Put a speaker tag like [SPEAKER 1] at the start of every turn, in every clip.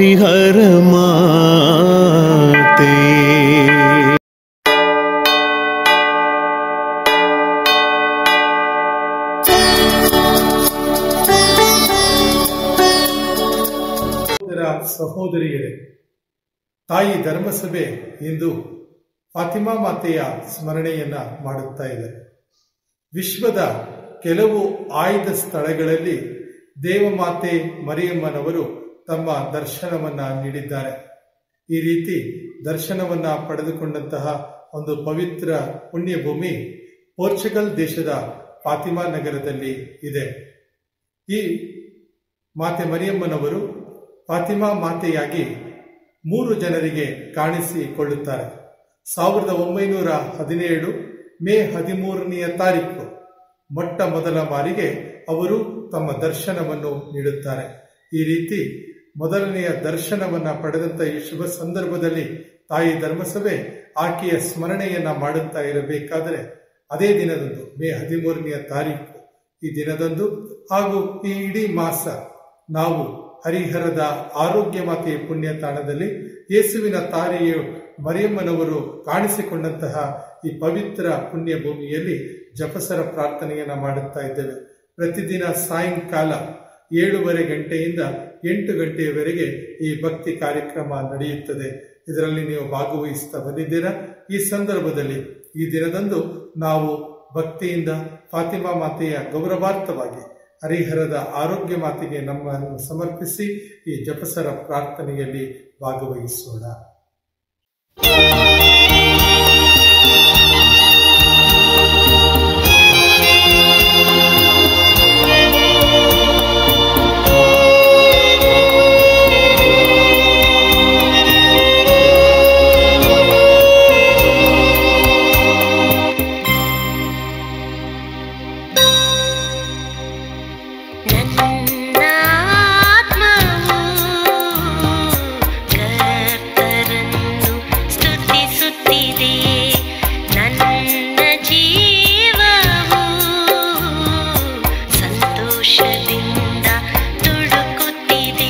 [SPEAKER 1] ಹರಿಹರ ಮಾತೆ
[SPEAKER 2] ಸಹೋದರ ಸಹೋದರಿಯರೇ ತಾಯಿ ಧರ್ಮಸಭೆ ಇಂದು ಫಾತಿಮಾ ಮಾತೆಯ ಸ್ಮರಣೆಯನ್ನ ಮಾಡುತ್ತಾ ಇದೆ ವಿಶ್ವದ ಕೆಲವು ಆಯ್ದ ಸ್ಥಳಗಳಲ್ಲಿ ದೇವಮಾತೆ ಮರಿಯಮ್ಮನವರು ತಮ್ಮ ದರ್ಶನವನ್ನ ನೀಡಿದ್ದಾರೆ ಈ ರೀತಿ ದರ್ಶನವನ್ನ ಪಡೆದುಕೊಂಡಂತಹ ಒಂದು ಪವಿತ್ರ ಪುಣ್ಯಭೂಮಿ ಪೋರ್ಚುಗಲ್ ದೇಶದ ಫಾತಿಮಾ ನಗರದಲ್ಲಿ ಇದೆ ಈ ಮಾತೆ ಮರಿಯಮ್ಮನವರು ಫಾತಿಮಾ ಮಾತೆಯಾಗಿ ಮೂರು ಜನರಿಗೆ ಕಾಣಿಸಿಕೊಳ್ಳುತ್ತಾರೆ ಸಾವಿರದ ಒಂಬೈನೂರ ಹದಿನೇಳು ಮೇ ಹದಿಮೂರನೆಯ ತಾರೀಕು ಮೊಟ್ಟ ಮೊದಲ ಬಾರಿಗೆ ಅವರು ತಮ್ಮ ದರ್ಶನವನ್ನು ನೀಡುತ್ತಾರೆ ಈ ರೀತಿ ಮೊದಲನೆಯ ದರ್ಶನವನ್ನ ಪಡೆದಂತ ಈ ಶುಭ ಸಂದರ್ಭದಲ್ಲಿ ತಾಯಿ ಧರ್ಮಸಭೆ ಆಕೆಯ ಸ್ಮರಣೆಯನ್ನ ಮಾಡುತ್ತಾ ಇರಬೇಕಾದರೆ ಅದೇ ದಿನದಂದು ಮೇ ಹದಿಮೂರನೆಯ ತಾರೀಕು ಈ ದಿನದಂದು ಹಾಗೂ ಈ ಇಡೀ ಮಾಸ ನಾವು ಹರಿಹರದ ಆರೋಗ್ಯ ಮಾತೆಯ ಪುಣ್ಯ ತಾಣದಲ್ಲಿ ಯೇಸುವಿನ ತಾರೆಯು ಮರಿಯಮ್ಮನವರು ಕಾಣಿಸಿಕೊಂಡಂತಹ ಈ ಪವಿತ್ರ ಪುಣ್ಯ ಭೂಮಿಯಲ್ಲಿ ಜಪಸರ ಪ್ರಾರ್ಥನೆಯನ್ನ ಮಾಡುತ್ತಾ ಇದ್ದೇವೆ ಪ್ರತಿದಿನ ಸಾಯಂಕಾಲ ಏಳುವರೆ ಗಂಟೆಯಿಂದ ಎಂಟು ಗಂಟೆಯವರೆಗೆ ಈ ಭಕ್ತಿ ಕಾರ್ಯಕ್ರಮ ನಡೆಯುತ್ತದೆ ಇದರಲ್ಲಿ ನೀವು ಭಾಗವಹಿಸ್ತಾ ಬಂದಿದ್ದೀರಾ ಈ ಸಂದರ್ಭದಲ್ಲಿ ಈ ದಿನದಂದು ನಾವು ಭಕ್ತಿಯಿಂದ ಫಾತಿಮಾ ಮಾತೆಯ ಗೌರವಾರ್ಥವಾಗಿ ಹರಿಹರದ ಆರೋಗ್ಯ ಮಾತೆಗೆ ನಮ್ಮನ್ನು ಸಮರ್ಪಿಸಿ ಈ ಜಪಸರ ಪ್ರಾರ್ಥನೆಯಲ್ಲಿ ಭಾಗವಹಿಸೋಣ
[SPEAKER 3] ನನ್ನ ಆತ್ಮವು ಕರ್ತರನ್ನು ಸ್ತುತಿಸುತ್ತಿದೆ ನನ್ನ ಜೀವವು ಸಂತೋಷದಿಂದ ತುಳುಕುತ್ತಿದೆ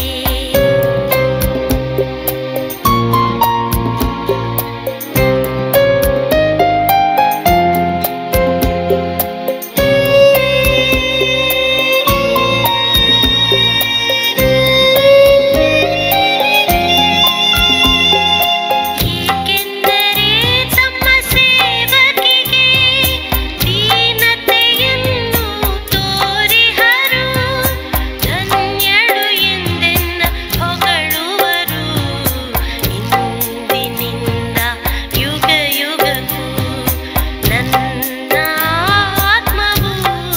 [SPEAKER 3] ಏಕೆಂದರೆ ತಮ್ಮ ಸೇವಕಿಗೆ ದೀನತೆಯನ್ನು ತೋರಿಹರು ಧನ್ಯಳು ಎಂದೆನ್ನ ಹೊಗಳುವರು ಇಂದಿನಿಂದ ಯುಗ ಯುಗಕ್ಕೂ ನನ್ನ ಆತ್ಮವು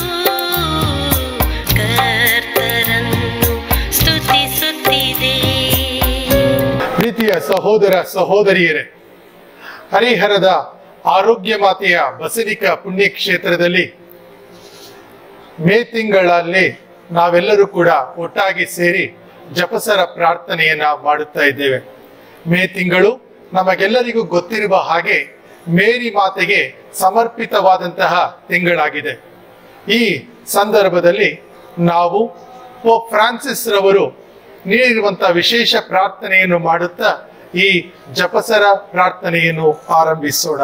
[SPEAKER 3] ಕರ್ತರನ್ನು ಸ್ತುತಿಸುತ್ತಿದೆ
[SPEAKER 2] ಪ್ರೀತಿಯ ಸಹೋದರ ಸಹೋದರಿಯರೇ ಹರಿಹರದ ಆರೋಗ್ಯ ಮಾತೆಯ ಬಸಲಿಕ ಪುಣ್ಯಕ್ಷೇತ್ರದಲ್ಲಿ ಮೇ ತಿಂಗಳಲ್ಲಿ ನಾವೆಲ್ಲರೂ ಕೂಡ ಒಟ್ಟಾಗಿ ಸೇರಿ ಜಪಸರ ಪ್ರಾರ್ಥನೆಯನ್ನ ಮಾಡುತ್ತಾ ಇದ್ದೇವೆ ಮೇ ತಿಂಗಳು ನಮಗೆಲ್ಲರಿಗೂ ಗೊತ್ತಿರುವ ಹಾಗೆ ಮೇರಿ ಮಾತೆಗೆ ಸಮರ್ಪಿತವಾದಂತಹ ತಿಂಗಳಾಗಿದೆ ಈ ಸಂದರ್ಭದಲ್ಲಿ ನಾವು ಪೋಪ್ ಫ್ರಾನ್ಸಿಸ್ ರವರು ನೀಡಿರುವಂತಹ ವಿಶೇಷ ಪ್ರಾರ್ಥನೆಯನ್ನು ಮಾಡುತ್ತಾ ಈ ಜಪಸರ ಪ್ರಾರ್ಥನೆಯನ್ನು ಆರಂಭಿಸೋಣ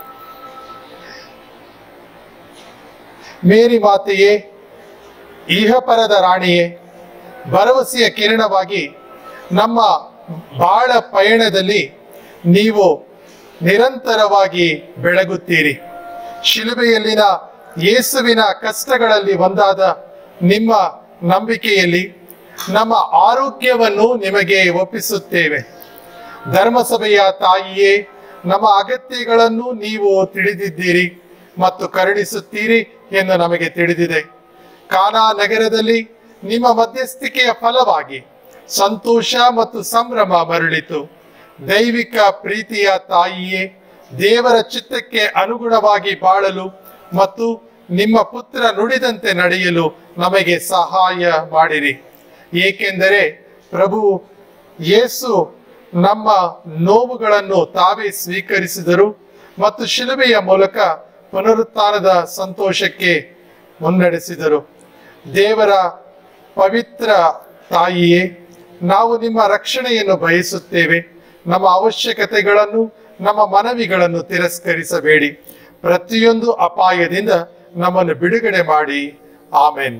[SPEAKER 2] ಮೇರಿ ಮಾತೆಯೇ ಇಹಪರದ ರಾಣಿಯೇ ಭರವಸೆಯ ಕಿರಣವಾಗಿ ನಮ್ಮ ಬಾಳ ಪಯಣದಲ್ಲಿ ನೀವು ನಿರಂತರವಾಗಿ ಬೆಳಗುತ್ತೀರಿ ಶಿಲುಬೆಯಲ್ಲಿನ ಯೇಸುವಿನ ಕಷ್ಟಗಳಲ್ಲಿ ಒಂದಾದ ನಿಮ್ಮ ನಂಬಿಕೆಯಲ್ಲಿ ನಮ್ಮ ಆರೋಗ್ಯವನ್ನು ನಿಮಗೆ ಒಪ್ಪಿಸುತ್ತೇವೆ ಧರ್ಮಸಭೆಯ ತಾಯಿಯೇ ನಮ್ಮ ಅಗತ್ಯಗಳನ್ನು ನೀವು ತಿಳಿದಿದ್ದೀರಿ ಮತ್ತು ಕರುಣಿಸುತ್ತೀರಿ ಎಂದು ನಮಗೆ ತಿಳಿದಿದೆ ಕಾನಾ ನಗರದಲ್ಲಿ ನಿಮ್ಮ ಮಧ್ಯಸ್ಥಿಕೆಯ ಫಲವಾಗಿ ಸಂತೋಷ ಮತ್ತು ಸಂಭ್ರಮ ಮರಳಿತು ದೈವಿಕ ಪ್ರೀತಿಯ ತಾಯಿಯೇ ದೇವರ ಚಿತ್ತಕ್ಕೆ ಅನುಗುಣವಾಗಿ ಬಾಳಲು ಮತ್ತು ನಿಮ್ಮ ಪುತ್ರ ನುಡಿದಂತೆ ನಡೆಯಲು ನಮಗೆ ಸಹಾಯ ಮಾಡಿರಿ ಏಕೆಂದರೆ ಪ್ರಭು ಯೇಸು ನಮ್ಮ ನೋವುಗಳನ್ನು ತಾವೇ ಸ್ವೀಕರಿಸಿದರು ಮತ್ತು ಶಿಲುಬೆಯ ಮೂಲಕ ಪುನರುತ್ಥಾನದ ಸಂತೋಷಕ್ಕೆ ಮುನ್ನಡೆಸಿದರು ದೇವರ ಪವಿತ್ರ ತಾಯಿಯೇ ನಾವು ನಿಮ್ಮ ರಕ್ಷಣೆಯನ್ನು ಬಯಸುತ್ತೇವೆ ನಮ್ಮ ಅವಶ್ಯಕತೆಗಳನ್ನು ನಮ್ಮ ಮನವಿಗಳನ್ನು ತಿರಸ್ಕರಿಸಬೇಡಿ ಪ್ರತಿಯೊಂದು ಅಪಾಯದಿಂದ ನಮ್ಮನ್ನು ಬಿಡುಗಡೆ ಮಾಡಿ ಆಮೆನ್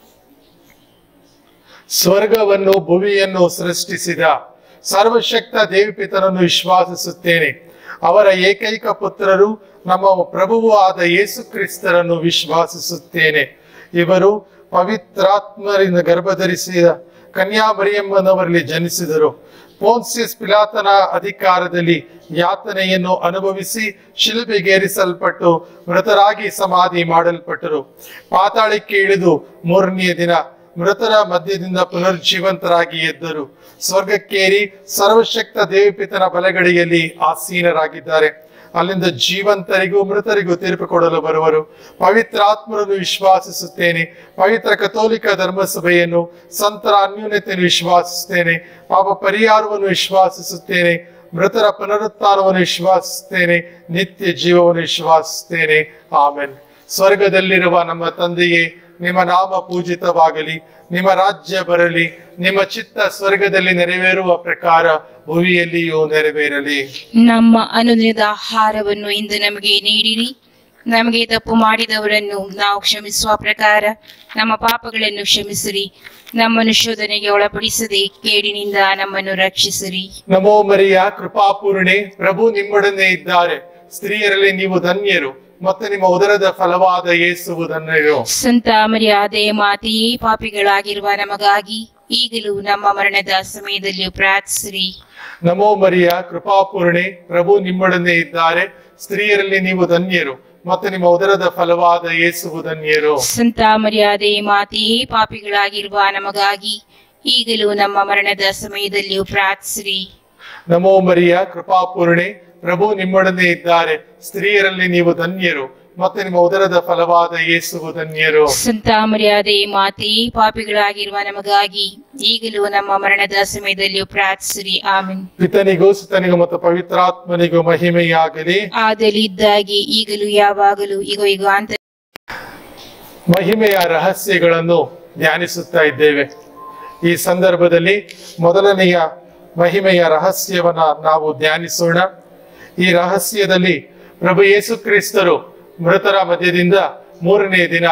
[SPEAKER 2] ಸ್ವರ್ಗವನ್ನು ಭುವಿಯನ್ನು ಸೃಷ್ಟಿಸಿದ ಸರ್ವಶಕ್ತ ದೇವಿಪಿತನನ್ನು ವಿಶ್ವಾಸಿಸುತ್ತೇನೆ ಅವರ ಏಕೈಕ ಪುತ್ರರು ನಮ್ಮ ಪ್ರಭುವು ಆದ ಯೇಸು ಕ್ರಿಸ್ತರನ್ನು ವಿಶ್ವಾಸಿಸುತ್ತೇನೆ ಇವರು ಪವಿತ್ರಾತ್ಮರಿಂದ ಗರ್ಭಧರಿಸಿದ ಕನ್ಯಾ ಮರಿಯಮ್ಮನವರಲ್ಲಿ ಜನಿಸಿದರು ಪೋನ್ಸಿಯಸ್ ಪಿಲಾತನ ಅಧಿಕಾರದಲ್ಲಿ ಯಾತನೆಯನ್ನು ಅನುಭವಿಸಿ ಶಿಲುಬೆಗೇರಿಸಲ್ಪಟ್ಟು ಮೃತರಾಗಿ ಸಮಾಧಿ ಮಾಡಲ್ಪಟ್ಟರು ಪಾತಾಳಕ್ಕೆ ಇಳಿದು ಮೂರನೆಯ ದಿನ ಮೃತರ ಮಧ್ಯದಿಂದ ಪುನರ್ಜೀವಂತರಾಗಿ ಎದ್ದರು ಸ್ವರ್ಗಕ್ಕೇರಿ ಸರ್ವಶಕ್ತ ದೇವಿಪಿತನ ಬಲಗಡೆಯಲ್ಲಿ ಆಸೀನರಾಗಿದ್ದಾರೆ ಅಲ್ಲಿಂದ ಜೀವಂತರಿಗೂ ಮೃತರಿಗೂ ತೀರ್ಪು ಕೊಡಲು ಬರುವರು ಪವಿತ್ರಾತ್ಮರನ್ನು ವಿಶ್ವಾಸಿಸುತ್ತೇನೆ ಪವಿತ್ರ ಕಥೋಲಿಕ ಧರ್ಮಸಭೆಯನ್ನು ಸಂತರ ಅನ್ಯೂನ್ಯತೆಯನ್ನು ವಿಶ್ವಾಸಿಸುತ್ತೇನೆ ಪಾಪ ಪರಿಹಾರವನ್ನು ವಿಶ್ವಾಸಿಸುತ್ತೇನೆ ಮೃತರ ಪುನರುತ್ಥಾನವನ್ನು ವಿಶ್ವಾಸಿಸುತ್ತೇನೆ ನಿತ್ಯ ಜೀವವನ್ನು ವಿಶ್ವಾಸಿಸುತ್ತೇನೆ ಆಮೆನ್ ಸ್ವರ್ಗದಲ್ಲಿರುವ ನಮ್ಮ ತಂದೆಯೇ ನಿಮ್ಮ ನಾಮ ಪೂಜಿತವಾಗಲಿ ನಿಮ್ಮ ರಾಜ್ಯ ಬರಲಿ ನಿಮ್ಮ ಚಿತ್ತ ಸ್ವರ್ಗದಲ್ಲಿ ನೆರವೇರುವ ಪ್ರಕಾರ ಭುವಿಯಲ್ಲಿಯೂ ನೆರವೇರಲಿ
[SPEAKER 1] ನಮ್ಮ ಅನುದಿನದ ಆಹಾರವನ್ನು ಇಂದು ನಮಗೆ ನೀಡಿರಿ ನಮಗೆ ತಪ್ಪು ಮಾಡಿದವರನ್ನು ನಾವು ಕ್ಷಮಿಸುವ ಪ್ರಕಾರ ನಮ್ಮ ಪಾಪಗಳನ್ನು ಕ್ಷಮಿಸಿರಿ ನಮ್ಮನ್ನು ಶೋಧನೆಗೆ ಒಳಪಡಿಸದೆ ಕೇಡಿನಿಂದ ನಮ್ಮನ್ನು ರಕ್ಷಿಸಿರಿ
[SPEAKER 2] ನಮೋ ಮರಿಯ ಕೃಪಾಪೂರ್ಣೆ ಪ್ರಭು ನಿಮ್ಮೊಡನೆ ಇದ್ದಾರೆ ಸ್ತ್ರೀಯರಲ್ಲಿ ನೀವು ಧನ್ಯರು ಮತ್ತು ನಿಮ್ಮ ಉದರದ ಫಲವಾದ ಯೇಸುವು ಧನ್ಯರು
[SPEAKER 1] ಸಂತ ಮರ್ಯಾದೆ ಮಾತೆಯೇ ಪಾಪಿಗಳಾಗಿರುವ ನಮಗಾಗಿ ಈಗಲೂ ನಮ್ಮ ಮರಣದ ಸಮಯದಲ್ಲಿಯೂ ಪ್ರಾರ್ಥಿಸಿರಿ
[SPEAKER 2] ನಮೋ ಮರಿಯ ಕೃಪಾಪೂರ್ಣೆ ಪ್ರಭು ನಿಮ್ಮೊಡನೆ ಇದ್ದಾರೆ ಸ್ತ್ರೀಯರಲ್ಲಿ ನೀವು ಧನ್ಯರು ಮತ್ತು ನಿಮ್ಮ ಉದರದ ಫಲವಾದ ಯೇಸುವು ಧನ್ಯರು
[SPEAKER 1] ಸಂತ ಮರ್ಯಾದೆ ಮಾತೆಯೇ ಪಾಪಿಗಳಾಗಿರುವ ನಮಗಾಗಿ ಈಗಲೂ ನಮ್ಮ ಮರಣದ ಸಮಯದಲ್ಲಿಯೂ ಪ್ರಾರ್ಥಿಸಿರಿ
[SPEAKER 2] ನಮೋ ಮರಿಯ ಕೃಪಾಪೂರ್ಣೆ ಪ್ರಭು ನಿಮ್ಮೊಡನೆ ಇದ್ದಾರೆ ಸ್ತ್ರೀಯರಲ್ಲಿ ನೀವು ಧನ್ಯರು ಮತ್ತು ನಿಮ್ಮ ಉದರದ ಫಲವಾದ ಯೇಸುವು ಧನ್ಯರು
[SPEAKER 1] ಸಂತ ಮರ್ಯಾದೆ ಮಾತೆಯೇ ಪಾಪಿಗಳಾಗಿರುವ ನಮಗಾಗಿ ಈಗಲೂ ನಮ್ಮ ಮರಣದ ಸಮಯದಲ್ಲಿಯೂ ಪ್ರಾರ್ಥಿಸಿರಿ ಆಮೆನ್
[SPEAKER 2] ಪಿತನಿಗೂ ಸುತನಿಗೂ ಮತ್ತು ಪವಿತ್ರಾತ್ಮನಿಗೂ ಮಹಿಮೆಯಾಗಲಿ
[SPEAKER 1] ಆದಲಿದ್ದಾಗಿ ಈಗಲೂ ಯಾವಾಗಲೂ ಈಗ ಈಗ ಅಂತ
[SPEAKER 2] ಮಹಿಮೆಯ ರಹಸ್ಯಗಳನ್ನು ಧ್ಯಾನಿಸುತ್ತಾ ಇದ್ದೇವೆ ಈ ಸಂದರ್ಭದಲ್ಲಿ ಮೊದಲನೆಯ ಮಹಿಮೆಯ ರಹಸ್ಯವನ್ನ ನಾವು ಧ್ಯಾನಿಸೋಣ ಈ ರಹಸ್ಯದಲ್ಲಿ ಪ್ರಭು ಯೇಸು ಕ್ರಿಸ್ತರು ಮೃತರ ಮಧ್ಯದಿಂದ ಮೂರನೇ ದಿನ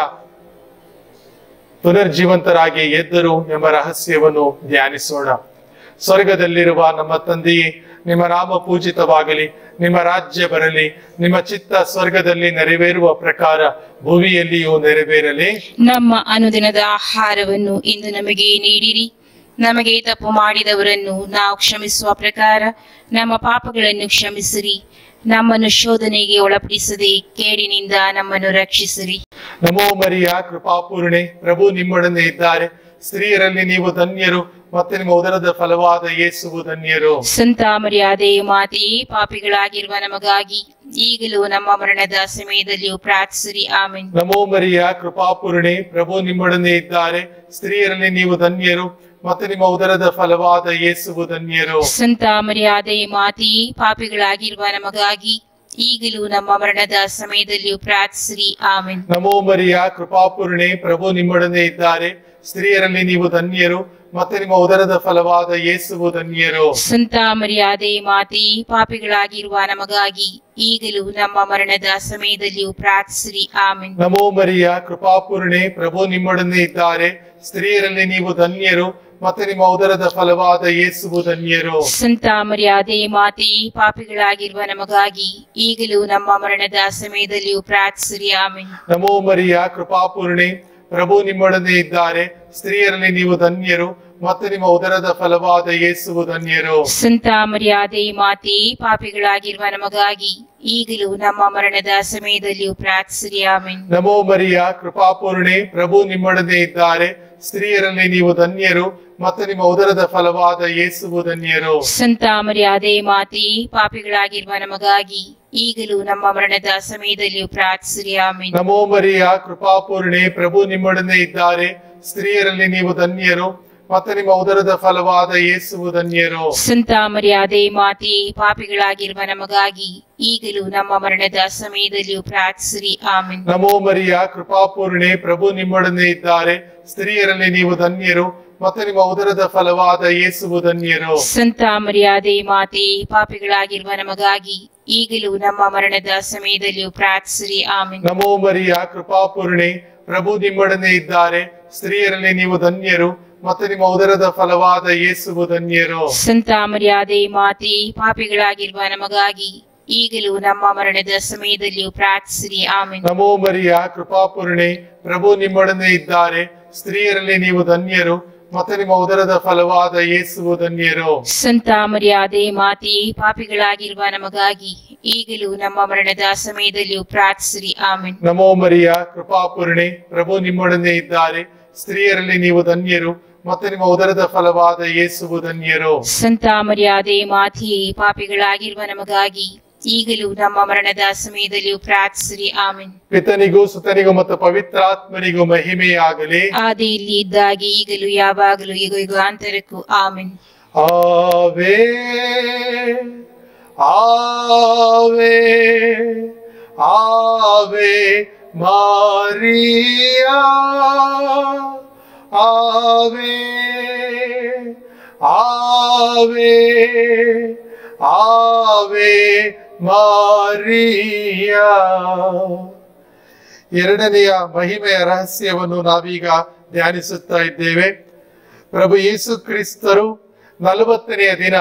[SPEAKER 2] ಪುನರ್ಜೀವಂತರಾಗಿ ಎದ್ದರು ಎಂಬ ರಹಸ್ಯವನ್ನು ಧ್ಯಾನಿಸೋಣ ಸ್ವರ್ಗದಲ್ಲಿರುವ ನಮ್ಮ ತಂದೆಯೇ ನಿಮ್ಮ ನಾಮ ಪೂಜಿತವಾಗಲಿ ನಿಮ್ಮ ರಾಜ್ಯ ಬರಲಿ ನಿಮ್ಮ ಚಿತ್ತ ಸ್ವರ್ಗದಲ್ಲಿ ನೆರವೇರುವ ಪ್ರಕಾರ ಭುವಿಯಲ್ಲಿಯೂ ನೆರವೇರಲಿ
[SPEAKER 1] ನಮ್ಮ ಅನುದಿನದ ಆಹಾರವನ್ನು ಇಂದು ನಮಗೆ ನೀಡಿರಿ ನಮಗೆ ತಪ್ಪು ಮಾಡಿದವರನ್ನು ನಾವು ಕ್ಷಮಿಸುವ ಪ್ರಕಾರ ನಮ್ಮ ಪಾಪಗಳನ್ನು ಕ್ಷಮಿಸಿರಿ ನಮ್ಮನ್ನು ಶೋಧನೆಗೆ ಒಳಪಡಿಸದೆ ಕೇಡಿನಿಂದ ನಮ್ಮನ್ನು ರಕ್ಷಿಸಿರಿ
[SPEAKER 2] ನಮೋ ಮರಿಯ ಕೃಪಾಪೂರ್ಣೆ ಪ್ರಭು ನಿಮ್ಮೊಡನೆ ಇದ್ದಾರೆ ಸ್ತ್ರೀಯರಲ್ಲಿ ನೀವು ಧನ್ಯರು ಮತ್ತೆ ನಿಮ್ಮ ಉದರದ ಫಲವಾದ ಯೇಸುವು ಧನ್ಯರು
[SPEAKER 1] ಸಂತ ಮರ್ಯಾದೆ ಮಾತೆಯೇ ಪಾಪಿಗಳಾಗಿರುವ ನಮಗಾಗಿ ಈಗಲೂ ನಮ್ಮ ಮರಣದ ಸಮಯದಲ್ಲಿಯೂ ಪ್ರಾರ್ಥಿಸಿರಿ ಆಮೆನ್
[SPEAKER 2] ನಮೋ ಮರಿಯ ಕೃಪಾಪೂರ್ಣೆ ಪ್ರಭು ನಿಮ್ಮೊಡನೆ ಇದ್ದಾರೆ ಸ್ತ್ರೀಯರಲ್ಲಿ ನೀವು ಧನ್ಯರು ಮತ್ತೆ ನಿಮ್ಮ ಉದರದ ಫಲವಾದ ಯೇಸುವು ಧನ್ಯರು
[SPEAKER 1] ಸಂತ ಮರ್ಯಾದೆ ಮಾತೆಯೇ ಪಾಪಿಗಳಾಗಿರುವ ನಮಗಾಗಿ ಈಗಲೂ ನಮ್ಮ ಮರಣದ ಸಮಯದಲ್ಲಿಯೂ ಪ್ರಾರ್ಥಿಸಿರಿ ಆಮೆನ್
[SPEAKER 2] ನಮೋ ಮರಿಯ ಕೃಪಾಪೂರ್ಣೆ ಪ್ರಭು ನಿಮ್ಮೊಡನೆ ಇದ್ದಾರೆ ಸ್ತ್ರೀಯರಲ್ಲಿ ನೀವು ಧನ್ಯರು ಮತ್ತೆ ನಿಮ್ಮ ಉದರದ ಫಲವಾದ ಯೇಸುವು ಧನ್ಯರು
[SPEAKER 1] ಸಂತ ಮರ್ಯಾದೆ ಮಾತೆಯೇ ಪಾಪಿಗಳಾಗಿರುವ ನಮಗಾಗಿ ಈಗಲೂ ನಮ್ಮ ಮರಣದ ಸಮಯದಲ್ಲಿಯೂ ಪ್ರಾರ್ಥಿಸಿರಿ ಆಮೆನ್
[SPEAKER 2] ನಮೋ ಮರಿಯ ಕೃಪಾಪೂರ್ಣೆ ಪ್ರಭು ನಿಮ್ಮೊಡನೆ ಇದ್ದಾರೆ ಸ್ತ್ರೀಯರಲ್ಲಿ ನೀವು ಧನ್ಯರು ಮತ್ತೆ ನಿಮ್ಮ ಉದರದ ಫಲವಾದ ಯೇಸುವು ಧನ್ಯರು
[SPEAKER 1] ಸಂತ ಮರ್ಯಾದೆ ಮಾತೆಯೇ ಪಾಪಿಗಳಾಗಿರುವ ನಮಗಾಗಿ ಈಗಲೂ ನಮ್ಮ ಮರಣದ ಸಮಯದಲ್ಲಿಯೂ ಪ್ರಾರ್ಥಿಸಿರಿ ಆಮೆನ್
[SPEAKER 2] ನಮೋ ಮರಿಯ ಕೃಪಾಪೂರ್ಣೆ ಪ್ರಭು ನಿಮ್ಮೊಡನೆ ಇದ್ದಾರೆ ಸ್ತ್ರೀಯರಲ್ಲಿ ನೀವು ಧನ್ಯರು ಮತ್ತು ನಿಮ್ಮ ಉದರದ ಫಲವಾದ ಯೇಸುವು ಧನ್ಯರು
[SPEAKER 1] ಸಂತ ಮರ್ಯಾದೆ ಮಾತೆಯೇ ಪಾಪಿಗಳಾಗಿರುವ ನಮಗಾಗಿ ಈಗಲೂ ನಮ್ಮ ಮರಣದ ಸಮಯದಲ್ಲಿಯೂ ಪ್ರಾರ್ಥಿಸಿರಿ ಆಮೆನ್
[SPEAKER 2] ನಮೋ ಮರಿಯ ಕೃಪಾಪೂರ್ಣೆ ಪ್ರಭು ನಿಮ್ಮೊಡನೆ ಇದ್ದಾರೆ ಸ್ತ್ರೀಯರಲ್ಲಿ ನೀವು ಧನ್ಯರು ಮತ್ತು ನಿಮ್ಮ ಉದರದ ಫಲವಾದ ಯೇಸುವು ಧನ್ಯರು
[SPEAKER 1] ಸಂತ ಮರ್ಯಾದೆ ಮಾತೆಯೇ ಪಾಪಿಗಳಾಗಿರುವ ನಮಗಾಗಿ ಈಗಲೂ ನಮ್ಮ ಮರಣದ ಸಮಯದಲ್ಲಿಯೂ ಪ್ರಾರ್ಥಿಸಿರಿ ಆಮೆನ್
[SPEAKER 2] ನಮೋ ಮರಿಯ ಕೃಪಾಪೂರ್ಣೆ ಪ್ರಭು ನಿಮ್ಮೊಡನೆ ಇದ್ದಾರೆ ಸ್ತ್ರೀಯರಲ್ಲಿ ನೀವು ಧನ್ಯರು ಮತ್ತು ನಿಮ್ಮ ಉದರದ ಫಲವಾದ ಯೇಸುವು ಧನ್ಯರು
[SPEAKER 1] ಸಂತ ಮರ್ಯಾದೆ ಮಾತೆಯೇ ಪಾಪಿಗಳಾಗಿರುವ ನಮಗಾಗಿ ಈಗಲೂ ನಮ್ಮ ಮರಣದ ಸಮಯದಲ್ಲಿಯೂ ಪ್ರಾರ್ಥಿಸಿರಿ ಆಮೆನ್
[SPEAKER 2] ನಮೋ ಮರಿಯ ಕೃಪಾಪೂರ್ಣೆ ಪ್ರಭು ನಿಮ್ಮೊಡನೆ ಇದ್ದಾರೆ ಸ್ತ್ರೀಯರಲ್ಲಿ ನೀವು ಧನ್ಯರು ಮತ್ತೆ ನಿಮ್ಮ ಉದರದ ಫಲವಾದ ಯೇಸುವು ಧನ್ಯರು
[SPEAKER 1] ಸಂತ ಮರ್ಯಾದೆ ಮಾತೆ ಪಾಪಿಗಳಾಗಿರುವ ನಮಗಾಗಿ ಈಗಲೂ ನಮ್ಮ ಮರಣದ ಸಮಯದಲ್ಲಿಯೂ ಪ್ರಾರ್ಥಿಸಿರಿ ಆಮೆನ್
[SPEAKER 2] ನಮೋ ಮರಿಯ ಕೃಪಾಪೂರ್ಣೆ ಪ್ರಭು ನಿಮ್ಮೊಡನೆ ಇದ್ದಾರೆ ಸ್ತ್ರೀಯರಲ್ಲಿ ನೀವು ಧನ್ಯರು ಮತ್ತೆ ನಿಮ್ಮ ಉದರದ ಫಲವಾದ ಯೇಸುವು ಧನ್ಯರು
[SPEAKER 1] ಸಂತ ಮರ್ಯಾದೆ ಮಾತೆ ಪಾಪಿಗಳಾಗಿರುವ ನಮಗಾಗಿ ಈಗಲೂ ನಮ್ಮ ಮರಣದ ಸಮಯದಲ್ಲಿಯೂ ಪ್ರಾರ್ಥಿಸಿರಿ ಆಮೆನ್
[SPEAKER 2] ನಮೋ ಮರಿಯ ಕೃಪಾಪೂರ್ಣೆ ಪ್ರಭು ನಿಮ್ಮೊಡನೆ ಇದ್ದಾರೆ ಸ್ತ್ರೀಯರಲ್ಲಿ ನೀವು ಧನ್ಯರು ಮತ್ತೆ ನಿಮ್ಮ ಉದರದ ಫಲವಾದ ಯೇಸುವು ಧನ್ಯರು
[SPEAKER 1] ಸಂತ ಮರ್ಯಾದೆ ಮಾತೆ ಪಾಪಿಗಳಾಗಿರುವ ನಮಗಾಗಿ ಈಗಲೂ ನಮ್ಮ ಮರಣದ ಸಮಯದಲ್ಲಿಯೂ ಪ್ರಾರ್ಥಿಸಿರಿ ಆಮೆನ್
[SPEAKER 2] ನಮೋ ಮರಿಯ ಕೃಪಾಪೂರ್ಣೆ ಪ್ರಭು ನಿಮ್ಮೊಡನೆ ಇದ್ದಾರೆ ಸ್ತ್ರೀಯರಲ್ಲಿ ನೀವು ಧನ್ಯರು ಮತ್ತೆ ನಿಮ್ಮ ಉದರದ ಫಲವಾದ ಯೇಸುವು ಧನ್ಯರು
[SPEAKER 1] ಸಂತ ಮರ್ಯಾದೆ ಮಾತೆ ಪಾಪಿಗಳಾಗಿರುವ ನಮಗಾಗಿ ಈಗಲೂ ನಮ್ಮ ಮರಣದ ಸಮಯದಲ್ಲಿಯೂ ಪ್ರಾರ್ಥಿಸಿರಿ ಆಮೆನ್
[SPEAKER 2] ಪಿತನಿಗೂ ಸುತನಿಗೂ ಮತ್ತು ಪವಿತ್ರಾತ್ಮನಿಗೂ ಮಹಿಮೆಯಾಗಲಿ
[SPEAKER 1] ಆದಿಯಲ್ಲಿ ಇದ್ದಾಗೆ ಈಗಲೂ ಯಾವಾಗಲೂ ಈಗ ಯುಗಾಂತರಕ್ಕೂ ಆಮೆನ್
[SPEAKER 2] ಆವೆ ಆವೆ ಆವೆ ಮಾರಿಯಾ ಆವೆ ಆವೆ ಆವೆ ಮಾರಿಯಾ ಎರಡನೆಯ ಮಹಿಮೆಯ ರಹಸ್ಯವನ್ನು ನಾವೀಗ ಧ್ಯಾನಿಸುತ್ತಾ ಇದ್ದೇವೆ ಪ್ರಭು ಯೇಸು ಕ್ರಿಸ್ತರು ನಲವತ್ತನೆಯ ದಿನ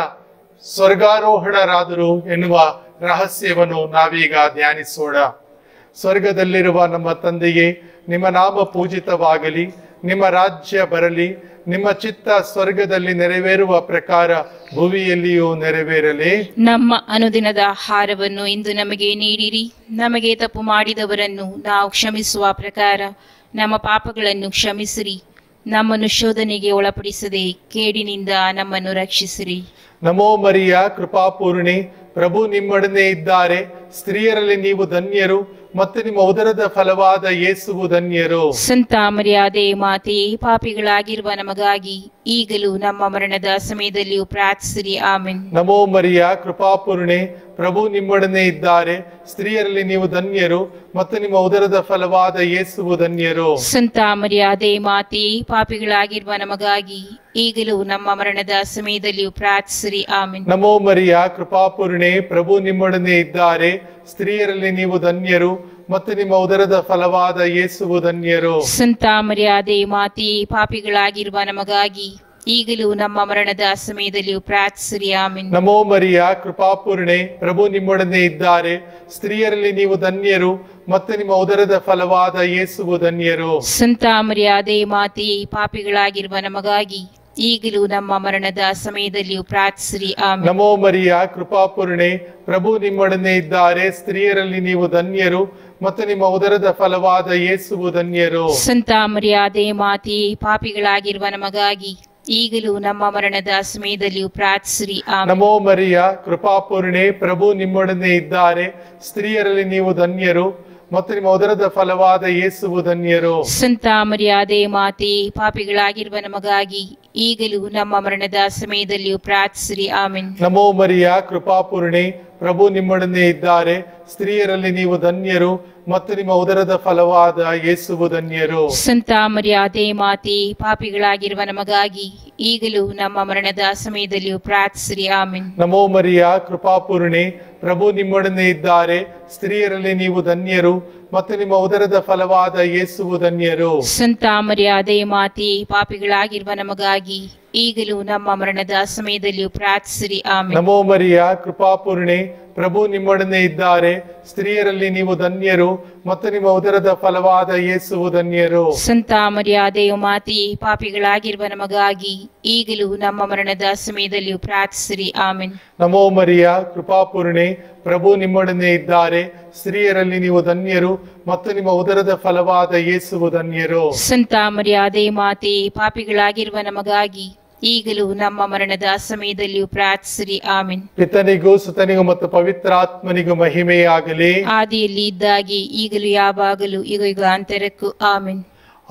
[SPEAKER 2] ಸ್ವರ್ಗಾರೋಹಣರಾದರು ಎನ್ನುವ ರಹಸ್ಯವನ್ನು ನಾವೀಗ ಧ್ಯಾನಿಸೋಣ ಸ್ವರ್ಗದಲ್ಲಿರುವ ನಮ್ಮ ತಂದೆಯೇ ನಿಮ್ಮ ನಾಮ ಪೂಜಿತವಾಗಲಿ ನಿಮ್ಮ ರಾಜ್ಯ ಬರಲಿ ನಿಮ್ಮ ಚಿತ್ತ ಸ್ವರ್ಗದಲ್ಲಿ ನೆರವೇರುವ ಪ್ರಕಾರ ಭುವಿಯಲ್ಲಿಯೂ ನೆರವೇರಲಿ
[SPEAKER 1] ನಮ್ಮ ಅನುದಿನದ ಆಹಾರವನ್ನು ಇಂದು ನಮಗೆ ನೀಡಿರಿ ನಮಗೆ ತಪ್ಪು ಮಾಡಿದವರನ್ನು ನಾವು ಕ್ಷಮಿಸುವ ಪ್ರಕಾರ ನಮ್ಮ ಪಾಪಗಳನ್ನು ಕ್ಷಮಿಸಿರಿ ನಮ್ಮನ್ನು ಶೋಧನೆಗೆ ಒಳಪಡಿಸದೆ ಕೇಡಿನಿಂದ ನಮ್ಮನ್ನು ರಕ್ಷಿಸಿರಿ
[SPEAKER 2] ನಮೋ ಮರಿಯ ಕೃಪಾಪೂರ್ಣಿ ಪ್ರಭು ನಿಮ್ಮೊಡನೆ ಇದ್ದಾರೆ ಸ್ತ್ರೀಯರಲ್ಲಿ ನೀವು ಧನ್ಯರು ಮತ್ತು ನಿಮ್ಮ ಉದರದ ಫಲವಾದ ಯೇಸುವು ಧನ್ಯರು
[SPEAKER 1] ಸಂತ ಮರ್ಯಾದೆ ಮಾತೆ ಪಾಪಿಗಳಾಗಿರುವ ನಮಗಾಗಿ ಈಗಲೂ ನಮ್ಮ ಮರಣದ ಸಮಯದಲ್ಲಿಯೂ ಪ್ರಾರ್ಥಿಸಿರಿ ಆಮೆನ್
[SPEAKER 2] ನಮೋ ಮರಿಯ ಕೃಪಾಪೂರ್ಣೆ ಪ್ರಭು ನಿಮ್ಮೊಡನೆ ಇದ್ದಾರೆ ಸ್ತ್ರೀಯರಲ್ಲಿ ನೀವು ಧನ್ಯರು ಮತ್ತು ನಿಮ್ಮ ಉದರದ ಫಲವಾದ ಯೇಸುವು ಧನ್ಯರು
[SPEAKER 1] ಸಂತ ಮರ್ಯಾದೆ ಮಾತೆ ಪಾಪಿಗಳಾಗಿರುವ ನಮಗಾಗಿ ಈಗಲೂ ನಮ್ಮ ಮರಣದ ಸಮಯದಲ್ಲಿಯೂ ಪ್ರಾರ್ಥಿಸಿರಿ ಆಮೆನ್
[SPEAKER 2] ನಮೋ ಮರಿಯ ಕೃಪಾಪೂರ್ಣೆ ಪ್ರಭು ನಿಮ್ಮೊಡನೆ ಇದ್ದಾರೆ ಸ್ತ್ರೀಯರಲ್ಲಿ ನೀವು ಧನ್ಯರು ಮತ್ತು ನಿಮ್ಮ ಉದರದ ಫಲವಾದ ಯೇಸುವು ಧನ್ಯರು
[SPEAKER 1] ಸಂತ ಮರ್ಯಾದೆ ಮಾತೆ ಪಾಪಿಗಳಾಗಿರುವ ನಮಗಾಗಿ ಈಗಲೂ ನಮ್ಮ ಮರಣದ ಸಮಯದಲ್ಲಿಯೂ ಪ್ರಾರ್ಥಿಸಿರಿ ಆಮೆನ್
[SPEAKER 2] ನಮೋ ಮರಿಯ ಕೃಪಾಪೂರ್ಣೆ ಪ್ರಭು ನಿಮ್ಮೊಡನೆ ಇದ್ದಾರೆ ಸ್ತ್ರೀಯರಲ್ಲಿ ನೀವು ಧನ್ಯರು ಮತ್ತು ನಿಮ್ಮ ಉದರದ ಫಲವಾದ ಯೇಸುವು ಧನ್ಯರು
[SPEAKER 1] ಸಂತ ಮರ್ಯಾದೆ ಮಾತೆ ಪಾಪಿಗಳಾಗಿರುವ ನಮಗಾಗಿ ಈಗಲೂ ನಮ್ಮ ಮರಣದ ಸಮಯದಲ್ಲಿಯೂ ಪ್ರಾರ್ಥಿಸಿರಿ ಆಮೆನ್
[SPEAKER 2] ನಮೋ ಮರಿಯ ಕೃಪಾಪೂರ್ಣೆ ಪ್ರಭು ನಿಮ್ಮೊಡನೆ ಇದ್ದಾರೆ ಸ್ತ್ರೀಯರಲ್ಲಿ ನೀವು ಧನ್ಯರು ಮತ್ತು ನಿಮ್ಮ ಉದರದ ಫಲವಾದ ಯೇಸುವು ಧನ್ಯರು
[SPEAKER 1] ಸಂತ ಮರ್ಯಾದೆ ಮಾತೆ ಪಾಪಿಗಳಾಗಿರುವ ನಮಗಾಗಿ ಈಗಲೂ ನಮ್ಮ ಮರಣದ ಸಮಯದಲ್ಲಿಯೂ ಪ್ರಾರ್ಥಿಸಿರಿ ಆಮೆನ್
[SPEAKER 2] ನಮೋ ಮರಿಯ ಕೃಪಾಪೂರ್ಣೆ ಪ್ರಭು ನಿಮ್ಮೊಡನೆ ಇದ್ದಾರೆ ಸ್ತ್ರೀಯರಲ್ಲಿ ನೀವು ಧನ್ಯರು ಮತ್ತು ನಿಮ್ಮ ಉದರದ ಫಲವಾದ ಯೇಸುವು ಧನ್ಯರು
[SPEAKER 1] ಸಂತ ಮರ್ಯಾದೆ ಮಾತೆ ಪಾಪಿಗಳಾಗಿರುವ ನಮಗಾಗಿ ಈಗಲೂ ನಮ್ಮ ಮರಣದ ಸಮಯದಲ್ಲಿಯೂ ಪ್ರಾರ್ಥಿಸಿರಿ ಆಮೆನ್
[SPEAKER 2] ನಮೋ ಮರಿಯ ಕೃಪಾಪೂರ್ಣೆ ಪ್ರಭು ನಿಮ್ಮೊಡನೆ ಇದ್ದಾರೆ ಸ್ತ್ರೀಯರಲ್ಲಿ ನೀವು ಧನ್ಯರು ಮತ್ತು ನಿಮ್ಮ ಉದರದ ಫಲವಾದ ಯೇಸುವು ಧನ್ಯರು
[SPEAKER 1] ಸಂತ ಮರ್ಯಾದೆ ಮಾತೆ ಪಾಪಿಗಳಾಗಿರುವ ನಮಗಾಗಿ ಈಗಲೂ ನಮ್ಮ ಮರಣದ ಸಮಯದಲ್ಲಿಯೂ ಪ್ರಾರ್ಥಿಸಿರಿ ಆಮೆನ್
[SPEAKER 2] ನಮೋ ಮರಿಯ ಕೃಪಾಪೂರ್ಣೆ ಪ್ರಭು ನಿಮ್ಮೊಡನೆ ಇದ್ದಾರೆ ಸ್ತ್ರೀಯರಲ್ಲಿ ನೀವು ಧನ್ಯರು ಮತ್ತು ನಿಮ್ಮ ಉದರದ ಫಲವಾದ ಯೇಸುವು ಧನ್ಯರು
[SPEAKER 1] ಸಂತ ಮರ್ಯಾದೆ ಮಾತೆ ಪಾಪಿಗಳಾಗಿರುವ ನಮಗಾಗಿ ಈಗಲೂ ನಮ್ಮ ಮರಣದ ಸಮಯದಲ್ಲಿಯೂ ಪ್ರಾರ್ಥಿಸಿರಿ ಆಮೆನ್
[SPEAKER 2] ನಮೋ ಮರಿಯ ಕೃಪಾಪೂರ್ಣೆ ಪ್ರಭು ನಿಮ್ಮೊಡನೆ ಇದ್ದಾರೆ ಸ್ತ್ರೀಯರಲ್ಲಿ ನೀವು ಧನ್ಯರು ಮತ್ತು ನಿಮ್ಮ ಉದರದ ಫಲವಾದ ಯೇಸುವು ಧನ್ಯರು
[SPEAKER 1] ಸಂತ ಮರ್ಯಾದೆಯು ಮಾತೆ ಪಾಪಿಗಳಾಗಿರುವ ನಮಗಾಗಿ ಈಗಲೂ ನಮ್ಮ ಮರಣದ ಸಮಯದಲ್ಲಿಯೂ ಪ್ರಾರ್ಥಿಸಿರಿ ಆಮೆನ್
[SPEAKER 2] ನಮೋ ಮರಿಯ ಕೃಪಾಪೂರ್ಣೆ ಪ್ರಭು ನಿಮ್ಮೊಡನೆ ಇದ್ದಾರೆ ಸ್ತ್ರೀಯರಲ್ಲಿ ನೀವು ಧನ್ಯರು ಮತ್ತು ನಿಮ್ಮ ಉದರದ ಫಲವಾದ ಯೇಸುವು ಧನ್ಯರು
[SPEAKER 1] ಸಂತ ಮರ್ಯಾದೆ ಮಾತೆ ಪಾಪಿಗಳಾಗಿರುವ ನಮಗಾಗಿ ಈಗಲೂ ನಮ್ಮ ಮರಣದ ಸಮಯದಲ್ಲಿಯೂ ಪ್ರಾರ್ಥಿಸಿರಿ ಆಮೆನ್
[SPEAKER 2] ಪಿತನಿಗೂ ಸುತನಿಗೂ ಮತ್ತು ಪವಿತ್ರಾತ್ಮನಿಗೂ ಮಹಿಮೆಯಾಗಲಿ
[SPEAKER 1] ಆದಿಯಲ್ಲಿ ಇದ್ದಾಗೆ ಈಗಲೂ ಯಾವಾಗಲೂ ಈಗ ಯುಗಾಂತರಕ್ಕೂ ಆಮೆನ್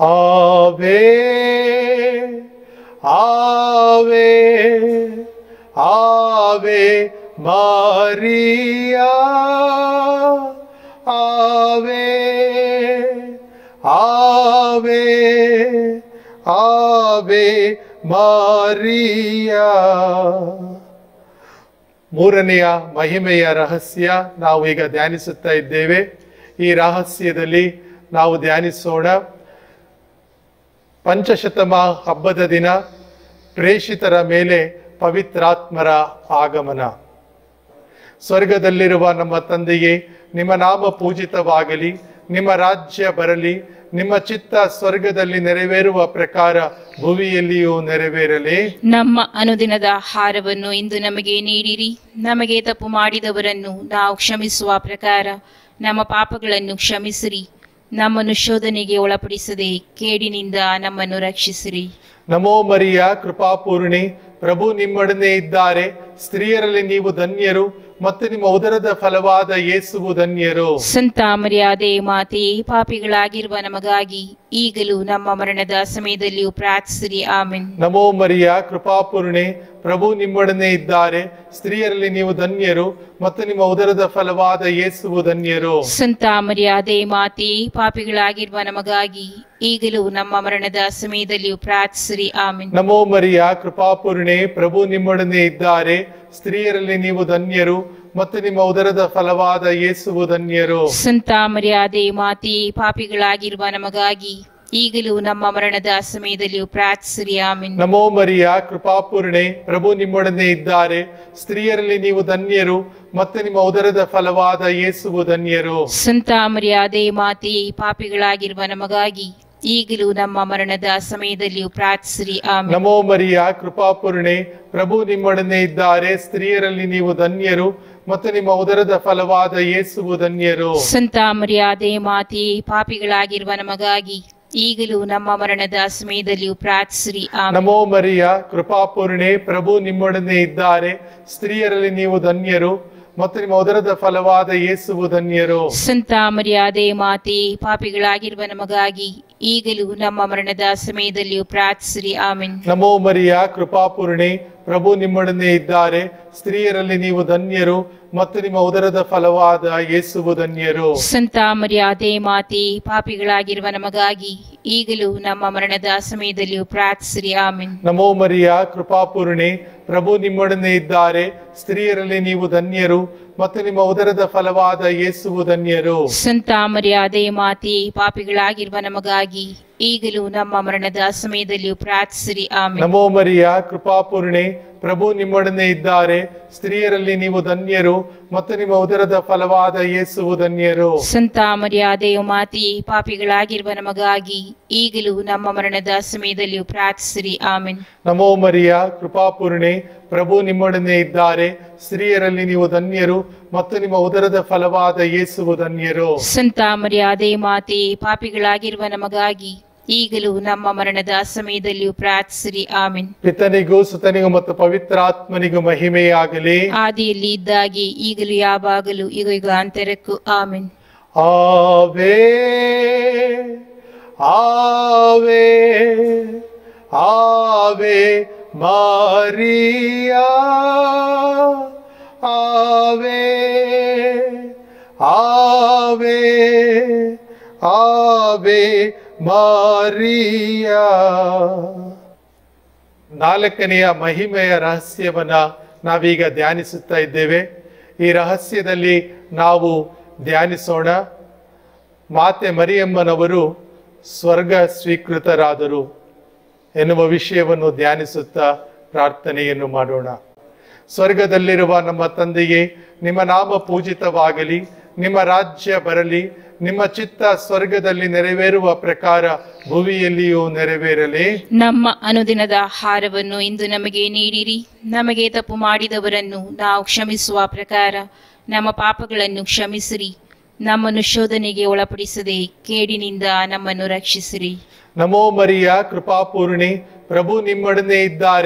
[SPEAKER 2] ಆವೆ ಆವೆ ಆವೆ ಮಾರಿಯಾ ಆವೆ ಆವೆ ಆವೆ ಮಾರಿಯ ಮೂರನೆಯ ಮಹಿಮೆಯ ರಹಸ್ಯ ನಾವು ಈಗ ಧ್ಯಾನಿಸುತ್ತಾ ಇದ್ದೇವೆ ಈ ರಹಸ್ಯದಲ್ಲಿ ನಾವು ಧ್ಯಾನಿಸೋಣ ಪಂಚಶತಮ ಹಬ್ಬದ ದಿನ ಪ್ರೇಷಿತರ ಮೇಲೆ ಪವಿತ್ರಾತ್ಮರ ಆಗಮನ ಸ್ವರ್ಗದಲ್ಲಿರುವ ನಮ್ಮ ತಂದೆಯೇ ನಿಮ್ಮ ನಾಮ ಪೂಜಿತವಾಗಲಿ ನಿಮ್ಮ ರಾಜ್ಯ ಬರಲಿ ನಿಮ್ಮ ಚಿತ್ತ ಸ್ವರ್ಗದಲ್ಲಿ ನೆರವೇರುವ ಪ್ರಕಾರ ಭುವಿಯಲ್ಲಿಯೂ ನೆರವೇರಲಿ
[SPEAKER 1] ನಮ್ಮ ಅನುದಿನದ ಆಹಾರವನ್ನು ಇಂದು ನಮಗೆ ನೀಡಿರಿ ನಮಗೆ ತಪ್ಪು ಮಾಡಿದವರನ್ನು ನಾವು ಕ್ಷಮಿಸುವ ಪ್ರಕಾರ ನಮ್ಮ ಪಾಪಗಳನ್ನು ಕ್ಷಮಿಸಿರಿ ನಮ್ಮನ್ನು ಶೋಧನೆಗೆ ಒಳಪಡಿಸದೆ ಕೇಡಿನಿಂದ ನಮ್ಮನ್ನು ರಕ್ಷಿಸಿರಿ
[SPEAKER 2] ನಮೋ ಮರಿಯ ಕೃಪಾಪೂರ್ಣಿ ಪ್ರಭು ನಿಮ್ಮೊಡನೆ ಇದ್ದಾರೆ ಸ್ತ್ರೀಯರಲ್ಲಿ ನೀವು ಧನ್ಯರು ಮತ್ತು ನಿಮ್ಮ ಉದರದ ಫಲವಾದ ಯೇಸುವು ಧನ್ಯರು
[SPEAKER 1] ಸಂತ ಮರ್ಯಾದೆ ಮಾತೆಯೇ ಪಾಪಿಗಳಾಗಿರುವ ನಮಗಾಗಿ ಈಗಲೂ ನಮ್ಮ ಮರಣದ ಸಮಯದಲ್ಲಿಯೂ ಪ್ರಾರ್ಥಿಸಿರಿ ಆಮೆನ್
[SPEAKER 2] ನಮೋ ಮರಿಯ ಕೃಪಾಪೂರ್ಣೆ ಪ್ರಭು ನಿಮ್ಮೊಡನೆ ಇದ್ದಾರೆ ಸ್ತ್ರೀಯರಲ್ಲಿ ನೀವು ಧನ್ಯರು ಮತ್ತು ನಿಮ್ಮ ಉದರದ ಫಲವಾದ ಯೇಸುವು ಧನ್ಯರು
[SPEAKER 1] ಸಂತ ಮರ್ಯಾದೆ ಮಾತೆಯೇ ಪಾಪಿಗಳಾಗಿರುವ ನಮಗಾಗಿ ಈಗಲೂ ನಮ್ಮ ಮರಣದ ಸಮಯದಲ್ಲಿಯೂ ಪ್ರಾರ್ಥಿಸಿರಿ ಆಮೆನ್
[SPEAKER 2] ನಮೋ ಮರಿಯ ಕೃಪಾಪೂರ್ಣೆ ಪ್ರಭು ನಿಮ್ಮೊಡನೆ ಇದ್ದಾರೆ ಸ್ತ್ರೀಯರಲ್ಲಿ ನೀವು ಧನ್ಯರು ಮತ್ತು ನಿಮ್ಮ ಉದರದ ಫಲವಾದ ಯೇಸುವು ಧನ್ಯರು
[SPEAKER 1] ಸಂತ ಮರ್ಯಾದೆ ಮಾತೆಯೇ ಪಾಪಿಗಳಾಗಿರುವ ನಮಗಾಗಿ ಈಗಲೂ ನಮ್ಮ ಮರಣದ ಸಮಯದಲ್ಲಿಯೂ ಪ್ರಾರ್ಥಿಸಿರಿ ಆಮೆನ್
[SPEAKER 2] ನಮೋ ಮರಿಯ ಕೃಪಾಪೂರ್ಣೆ ಪ್ರಭು ನಿಮ್ಮೊಡನೆ ಇದ್ದಾರೆ ಸ್ತ್ರೀಯರಲ್ಲಿ ನೀವು ಧನ್ಯರು ಮತ್ತು ನಿಮ್ಮ ಉದರದ ಫಲವಾದ ಯೇಸುವು ಧನ್ಯರು
[SPEAKER 1] ಸಂತ ಮರ್ಯಾದೆ ಮಾತೆಯೇ ಪಾಪಿಗಳಾಗಿರುವ ನಮಗಾಗಿ ಈಗಲೂ ನಮ್ಮ ಮರಣದ ಸಮಯದಲ್ಲಿಯೂ ಪ್ರಾರ್ಥಿಸಿರಿ ಆಮೆನ್
[SPEAKER 2] ನಮೋ ಮರಿಯ ಕೃಪಾಪೂರ್ಣೆ ಪ್ರಭು ನಿಮ್ಮೊಡನೆ ಇದ್ದಾರೆ ಸ್ತ್ರೀಯರಲ್ಲಿ ನೀವು ಧನ್ಯರು ಮತ್ತು ನಿಮ್ಮ ಉದರದ ಫಲವಾದ ಯೇಸುವು ಧನ್ಯರು
[SPEAKER 1] ಸಂತ ಮರ್ಯಾದೆ ಮಾತೆಯೇ ಪಾಪಿಗಳಾಗಿರುವ ನಮಗಾಗಿ ಈಗಲೂ ನಮ್ಮ ಮರಣದ ಸಮಯದಲ್ಲಿಯೂ ಪ್ರಾರ್ಥಿಸಿರಿ ಆಮೆನ್
[SPEAKER 2] ನಮೋ ಮರಿಯ ಕೃಪಾಪೂರ್ಣೆ ಪ್ರಭು ನಿಮ್ಮೊಡನೆ ಇದ್ದಾರೆ ಸ್ತ್ರೀಯರಲ್ಲಿ ನೀವು ಧನ್ಯರು ಮತ್ತು ನಿಮ್ಮ ಉದರದ ಫಲವಾದ ಯೇಸುವು ಧನ್ಯರು
[SPEAKER 1] ಸಂತ ಮರ್ಯಾದೆ ಮಾತೆಯೇ ಪಾಪಿಗಳಾಗಿರುವ ನಮಗಾಗಿ ಈಗಲೂ ನಮ್ಮ ಮರಣದ ಸಮಯದಲ್ಲಿಯೂ ಪ್ರಾರ್ಥಿಸಿರಿ ಆಮೆನ್
[SPEAKER 2] ನಮೋ ಮರಿಯ ಕೃಪಾಪೂರ್ಣೆ ಪ್ರಭು ನಿಮ್ಮೊಡನೆ ಇದ್ದಾರೆ ಸ್ತ್ರೀಯರಲ್ಲಿ ನೀವು ಧನ್ಯರು ಮತ್ತು ನಿಮ್ಮ ಉದರದ ಫಲವಾದ ಯೇಸುವು ಧನ್ಯರು
[SPEAKER 1] ಸಂತ ಮರ್ಯಾದೆ ಮಾತೆಯೇ ಪಾಪಿಗಳಾಗಿರುವ ನಮಗಾಗಿ ಈಗಲೂ ನಮ್ಮ ಮರಣದ ಸಮಯದಲ್ಲಿಯೂ ಪ್ರಾರ್ಥಿಸಿರಿ ಆಮೆನ್
[SPEAKER 2] ನಮೋ ಮರಿಯ ಕೃಪಾಪೂರ್ಣೆ ಪ್ರಭು ನಿಮ್ಮೊಡನೆ ಇದ್ದಾರೆ ಸ್ತ್ರೀಯರಲ್ಲಿ ನೀವು ಧನ್ಯರು ಮತ್ತು ನಿಮ್ಮ ಉದರದ ಫಲವಾದ ಯೇಸುವು ಧನ್ಯರು
[SPEAKER 1] ಸಂತ ಮರ್ಯಾದೆ ಮಾತೆಯೇ ಪಾಪಿಗಳಾಗಿರುವ ನಮಗಾಗಿ ಈಗಲೂ ನಮ್ಮ ಮರಣದ ಸಮಯದಲ್ಲಿಯೂ ಪ್ರಾರ್ಥಿಸಿರಿ ಆಮೆನ್
[SPEAKER 2] ನಮೋ ಮರಿಯ ಕೃಪಾಪೂರ್ಣೆ ಪ್ರಭು ನಿಮ್ಮೊಡನೆ ಇದ್ದಾರೆ ಸ್ತ್ರೀಯರಲ್ಲಿ ನೀವು ಧನ್ಯರು ಮತ್ತು ನಿಮ್ಮ ಉದರದ ಫಲವಾದ ಯೇಸುವು ಧನ್ಯರು
[SPEAKER 1] ಸಂತ ಮರ್ಯಾದೆ ಮಾತೆಯೇ ಪಾಪಿಗಳಾಗಿರುವ ನಮಗಾಗಿ ಈಗಲೂ ನಮ್ಮ ಮರಣದ ಸಮಯದಲ್ಲಿಯೂ ಪ್ರಾರ್ಥಿಸಿರಿ ಆಮೆನ್
[SPEAKER 2] ನಮೋ ಮರಿಯ ಕೃಪಾಪೂರ್ಣೆ ಪ್ರಭು ನಿಮ್ಮೊಡನೆ ಇದ್ದಾರೆ ಸ್ತ್ರೀಯರಲ್ಲಿ ನೀವು ಧನ್ಯರು ಮತ್ತು ನಿಮ್ಮ ಉದರದ ಫಲವಾದ ಯೇಸುವು ಧನ್ಯರು
[SPEAKER 1] ಸಂತ ಮರ್ಯಾದೆ ಮಾತೆಯೇ ಪಾಪಿಗಳಾಗಿರುವ ನಮಗಾಗಿ ಈಗಲೂ ನಮ್ಮ ಮರಣದ ಸಮಯದಲ್ಲಿಯೂ ಪ್ರಾರ್ಥಿಸಿರಿ ಆಮೆನ್
[SPEAKER 2] ಪಿತನಿಗೂ ಸುತನಿಗೂ ಮತ್ತು ಪವಿತ್ರಾತ್ಮನಿಗೂ ಮಹಿಮೆಯಾಗಲಿ
[SPEAKER 1] ಆದಿಯಲ್ಲಿ ಇದ್ದಾಗೆ ಈಗಲೂ ಯಾವಾಗಲೂ ಈಗ ಯುಗಾಂತರಕ್ಕೂ ಆಮೆನ್
[SPEAKER 2] ಆವೆ ಆವೆ ಆವೆ ಮಾರಿಯಾ ಆವೆ ಆವೆ ಆವೆ ಮಾರಿಯಾ ನಾಲ್ಕನೆಯ ಮಹಿಮೆಯ ರಹಸ್ಯವನ್ನ ನಾವೀಗ ಧ್ಯಾನಿಸುತ್ತಾ ಇದ್ದೇವೆ ಈ ರಹಸ್ಯದಲ್ಲಿ ನಾವು ಧ್ಯಾನಿಸೋಣ ಮಾತೆ ಮರಿಯಮ್ಮನವರು ಸ್ವರ್ಗ ಸ್ವೀಕೃತರಾದರು ಎನ್ನುವ ವಿಷಯವನ್ನು ಧ್ಯಾನಿಸುತ್ತಾ ಪ್ರಾರ್ಥನೆಯನ್ನು ಮಾಡೋಣ ಸ್ವರ್ಗದಲ್ಲಿರುವ ನಮ್ಮ ತಂದೆಯೇ ನಿಮ್ಮ ನಾಮ ಪೂಜಿತವಾಗಲಿ ನಿಮ್ಮ ರಾಜ್ಯ ಬರಲಿ ನಿಮ್ಮ ಚಿತ್ತ ಸ್ವರ್ಗದಲ್ಲಿ ನೆರವೇರುವ ಪ್ರಕಾರ ಭುವಿಯಲ್ಲಿಯೂ ನೆರವೇರಲಿ
[SPEAKER 1] ನಮ್ಮ ಅನುದಿನದ ಆಹಾರವನ್ನು ಇಂದು ನಮಗೆ ನೀಡಿರಿ ನಮಗೆ ತಪ್ಪು ಮಾಡಿದವರನ್ನು ನಾವು ಕ್ಷಮಿಸುವ ಪ್ರಕಾರ ನಮ್ಮ ಪಾಪಗಳನ್ನು ಕ್ಷಮಿಸಿರಿ ನಮ್ಮನ್ನು ಶೋಧನೆಗೆ ಒಳಪಡಿಸದೆ ಕೇಡಿನಿಂದ ನಮ್ಮನ್ನು ರಕ್ಷಿಸಿರಿ
[SPEAKER 2] ನಮೋ ಮರಿಯ ಕೃಪಾಪೂರ್ಣಿ ಪ್ರಭು ನಿಮ್ಮೊಡನೆ ಇದ್ದಾರೆ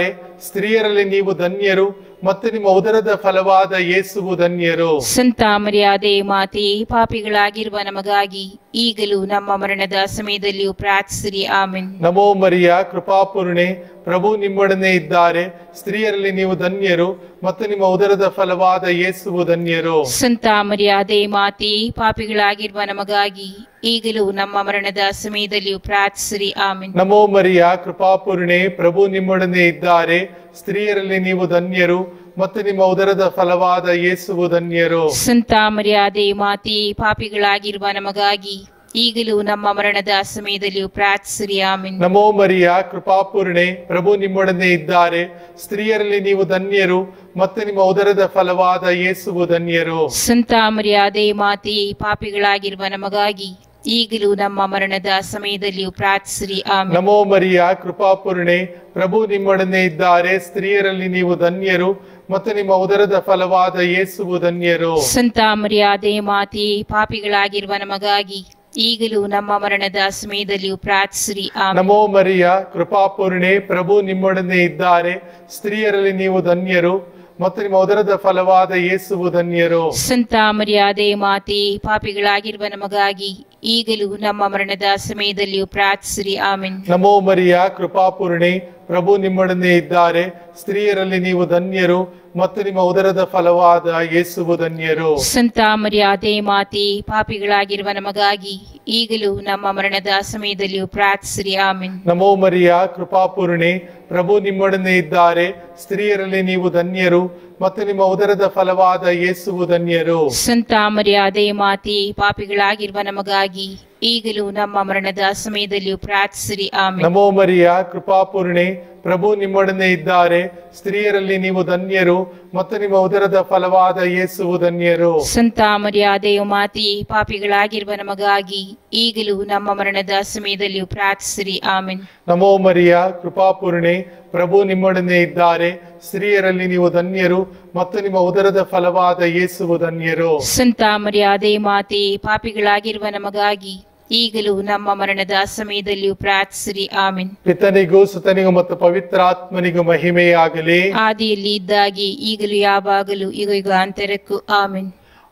[SPEAKER 2] ಸ್ತ್ರೀಯರಲ್ಲಿ ನೀವು ಧನ್ಯರು ಮತ್ತು ನಿಮ್ಮ ಉದರದ ಫಲವಾದ ಯೇಸುವು ಧನ್ಯರು
[SPEAKER 1] ಸಂತ ಮರ್ಯಾದೆ ಮಾತೆಯೇ ಪಾಪಿಗಳಾಗಿರುವ ನಮಗಾಗಿ ಈಗಲೂ ನಮ್ಮ ಮರಣದ ಸಮಯದಲ್ಲಿಯೂ ಪ್ರಾರ್ಥಿಸಿರಿ ಆಮೆನ್
[SPEAKER 2] ನಮೋ ಮರಿಯ ಕೃಪಾಪೂರ್ಣೆ ಪ್ರಭು ನಿಮ್ಮೊಡನೆ ಇದ್ದಾರೆ ಸ್ತ್ರೀಯರಲ್ಲಿ ನೀವು ಧನ್ಯರು ಮತ್ತು ನಿಮ್ಮ ಉದರದ ಫಲವಾದ ಯೇಸುವು ಧನ್ಯರು
[SPEAKER 1] ಸಂತ ಮರ್ಯಾದೆ ಮಾತೆಯೇ ಪಾಪಿಗಳಾಗಿರುವ ನಮಗಾಗಿ ಈಗಲೂ ನಮ್ಮ ಮರಣದ ಸಮಯದಲ್ಲಿಯೂ ಪ್ರಾರ್ಥಿಸಿರಿ ಆಮೆನ್
[SPEAKER 2] ನಮೋ ಮರಿಯ ಕೃಪಾಪೂರ್ಣೆ ಪ್ರಭು ನಿಮ್ಮೊಡನೆ ಇದ್ದಾರೆ ಸ್ತ್ರೀಯರಲ್ಲಿ ನೀವು ಧನ್ಯರು ಮತ್ತು ನಿಮ್ಮ ಉದರದ ಫಲವಾದ ಯೇಸುವು ಧನ್ಯರು
[SPEAKER 1] ಸಂತ ಮರ್ಯಾದೆ ಮಾತೆಯೇ ಪಾಪಿಗಳಾಗಿರುವ ನಮಗಾಗಿ ಈಗಲೂ ನಮ್ಮ ಮರಣದ ಸಮಯದಲ್ಲಿಯೂ ಪ್ರಾರ್ಥಿಸಿರಿ ಆಮೆನ್
[SPEAKER 2] ನಮೋ ಮರಿಯ ಕೃಪಾಪೂರ್ಣೆ ಪ್ರಭು ನಿಮ್ಮೊಡನೆ ಇದ್ದಾರೆ ಸ್ತ್ರೀಯರಲ್ಲಿ ನೀವು ಧನ್ಯರು ಮತ್ತು ನಿಮ್ಮ ಉದರದ ಫಲವಾದ ಯೇಸುವು ಧನ್ಯರು
[SPEAKER 1] ಸಂತ ಮರ್ಯಾದೆ ಮಾತೆಯೇ ಪಾಪಿಗಳಾಗಿರುವ ನಮಗಾಗಿ ಈಗಲೂ ನಮ್ಮ ಮರಣದ ಸಮಯದಲ್ಲಿಯೂ ಪ್ರಾರ್ಥಿಸಿರಿ ಆಮೆನ್
[SPEAKER 2] ನಮೋ ಮರಿಯ ಕೃಪಾಪೂರ್ಣೆ ಪ್ರಭು ನಿಮ್ಮೊಡನೆ ಇದ್ದಾರೆ ಸ್ತ್ರೀಯರಲ್ಲಿ ನೀವು ಧನ್ಯರು ಮತ್ತು ನಿಮ್ಮ ಉದರದ ಫಲವಾದ ಯೇಸುವು ಧನ್ಯರು
[SPEAKER 1] ಸಂತ ಮರ್ಯಾದೆ ಮಾತೆಯೇ ಪಾಪಿಗಳಾಗಿರುವ ನಮಗಾಗಿ ಈಗಲೂ ನಮ್ಮ ಮರಣದ ಸಮಯದಲ್ಲಿಯೂ ಪ್ರಾರ್ಥಿಸಿರಿ ಆಮೆನ್
[SPEAKER 2] ನಮೋ ಮರಿಯ ಕೃಪಾಪೂರ್ಣೆ ಪ್ರಭು ನಿಮ್ಮೊಡನೆ ಇದ್ದಾರೆ ಸ್ತ್ರೀಯರಲ್ಲಿ ನೀವು ಧನ್ಯರು ಮತ್ತು ನಿಮ್ಮ ಉದರದ ಫಲವಾದ ಯೇಸುವು ಧನ್ಯರು
[SPEAKER 1] ಸಂತ ಮರ್ಯಾದೆ ಮಾತೆಯೇ ಪಾಪಿಗಳಾಗಿರುವ ನಮಗಾಗಿ ಈಗಲೂ ನಮ್ಮ ಮರಣದ ಸಮಯದಲ್ಲಿಯೂ ಪ್ರಾರ್ಥಿಸಿರಿ ಆಮೆನ್
[SPEAKER 2] ನಮೋ ಮರಿಯ ಕೃಪಾಪೂರ್ಣೆ ಪ್ರಭು ನಿಮ್ಮೊಡನೆ ಇದ್ದಾರೆ ಸ್ತ್ರೀಯರಲ್ಲಿ ನೀವು ಧನ್ಯರು ಮತ್ತು ನಿಮ್ಮ ಉದರದ ಫಲವಾದ ಯೇಸುವು ಧನ್ಯರು
[SPEAKER 1] ಸಂತ ಮರ್ಯಾದೆ ಮಾತೆಯೇ ಪಾಪಿಗಳಾಗಿರುವ ನಮಗಾಗಿ ಈಗಲೂ ನಮ್ಮ ಮರಣದ ಸಮಯದಲ್ಲಿಯೂ ಪ್ರಾರ್ಥಿಸಿರಿ ಆಮೆನ್
[SPEAKER 2] ನಮೋ ಮರಿಯ ಕೃಪಾಪೂರ್ಣೆ ಪ್ರಭು ನಿಮ್ಮೊಡನೆ ಇದ್ದಾರೆ ಸ್ತ್ರೀಯರಲ್ಲಿ ನೀವು ಧನ್ಯರು ಮತ್ತು ನಿಮ್ಮ ಉದರದ ಫಲವಾದ ಯೇಸುವು ಧನ್ಯರು
[SPEAKER 1] ಸಂತ ಮರ್ಯಾದೆ ಮಾತೆಯೇ ಪಾಪಿಗಳಾಗಿರುವ ನಮಗಾಗಿ ಈಗಲೂ ನಮ್ಮ ಮರಣದ ಸಮಯದಲ್ಲಿಯೂ ಪ್ರಾರ್ಥಿಸಿರಿ ಆಮೆನ್
[SPEAKER 2] ನಮೋ ಮರಿಯ ಕೃಪಾಪೂರ್ಣೆ ಪ್ರಭು ನಿಮ್ಮೊಡನೆ ಇದ್ದಾರೆ ಸ್ತ್ರೀಯರಲ್ಲಿ ನೀವು ಧನ್ಯರು ಮತ್ತು ನಿಮ್ಮ ಉದರದ ಫಲವಾದ ಯೇಸುವು ಧನ್ಯರು
[SPEAKER 1] ಸಂತ ಮರ್ಯಾದೆಯ ಮಾತೆಯೇ ಪಾಪಿಗಳಾಗಿರುವ ನಮಗಾಗಿ ಈಗಲೂ ನಮ್ಮ ಮರಣದ ಸಮಯದಲ್ಲಿಯೂ ಪ್ರಾರ್ಥಿಸಿರಿ ಆಮೆನ್
[SPEAKER 2] ನಮೋ ಮರಿಯ ಕೃಪಾಪೂರ್ಣೆ ಪ್ರಭು ನಿಮ್ಮೊಡನೆ ಇದ್ದಾರೆ ಸ್ತ್ರೀಯರಲ್ಲಿ ನೀವು ಧನ್ಯರು ಮತ್ತು ನಿಮ್ಮ ಉದರದ ಫಲವಾದ ಯೇಸುವು ಧನ್ಯರು
[SPEAKER 1] ಸಂತ ಮರ್ಯಾದೆ ಮಾತೆಯೇ ಪಾಪಿಗಳಾಗಿರುವ ನಮಗಾಗಿ ಈಗಲೂ ನಮ್ಮ ಮರಣದ ಸಮಯದಲ್ಲಿಯೂ ಪ್ರಾರ್ಥಿಸಿರಿ ಆಮೆನ್
[SPEAKER 2] ಪಿತನಿಗೂ ಸುತನಿಗೂ ಮತ್ತು ಪವಿತ್ರಾತ್ಮನಿಗೂ ಮಹಿಮೆಯಾಗಲಿ
[SPEAKER 1] ಆದಿಯಲ್ಲಿ ಇದ್ದಾಗೆ ಈಗಲೂ ಯಾವಾಗಲೂ ಈಗ ಯುಗಾಂತರಕ್ಕೂ ಆಮೆನ್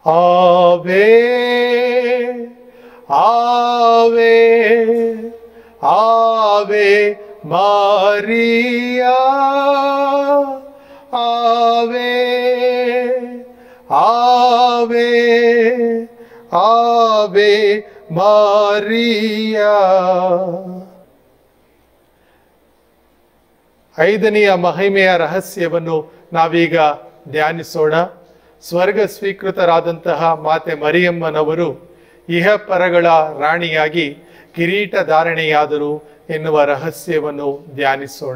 [SPEAKER 2] ಆವೆ ಆವೆ ಆವೆ ಮಾರಿಯಾ ಆವೆ ಆವೆ ಆವೆ ಮಾರಿಯಾ ಐದನೆಯ ಮಹಿಮೆಯ ರಹಸ್ಯವನ್ನು ನಾವೀಗ ಧ್ಯಾನಿಸೋಣ ಸ್ವರ್ಗ ಸ್ವೀಕೃತರಾದಂತಹ ಮಾತೆ ಮರಿಯಮ್ಮನವರು ಇಹ ಪರಗಳ ರಾಣಿಯಾಗಿ ಕಿರೀಟ ಧಾರಣೆಯಾದರು ಎನ್ನುವ ರಹಸ್ಯವನ್ನು ಧ್ಯಾನಿಸೋಣ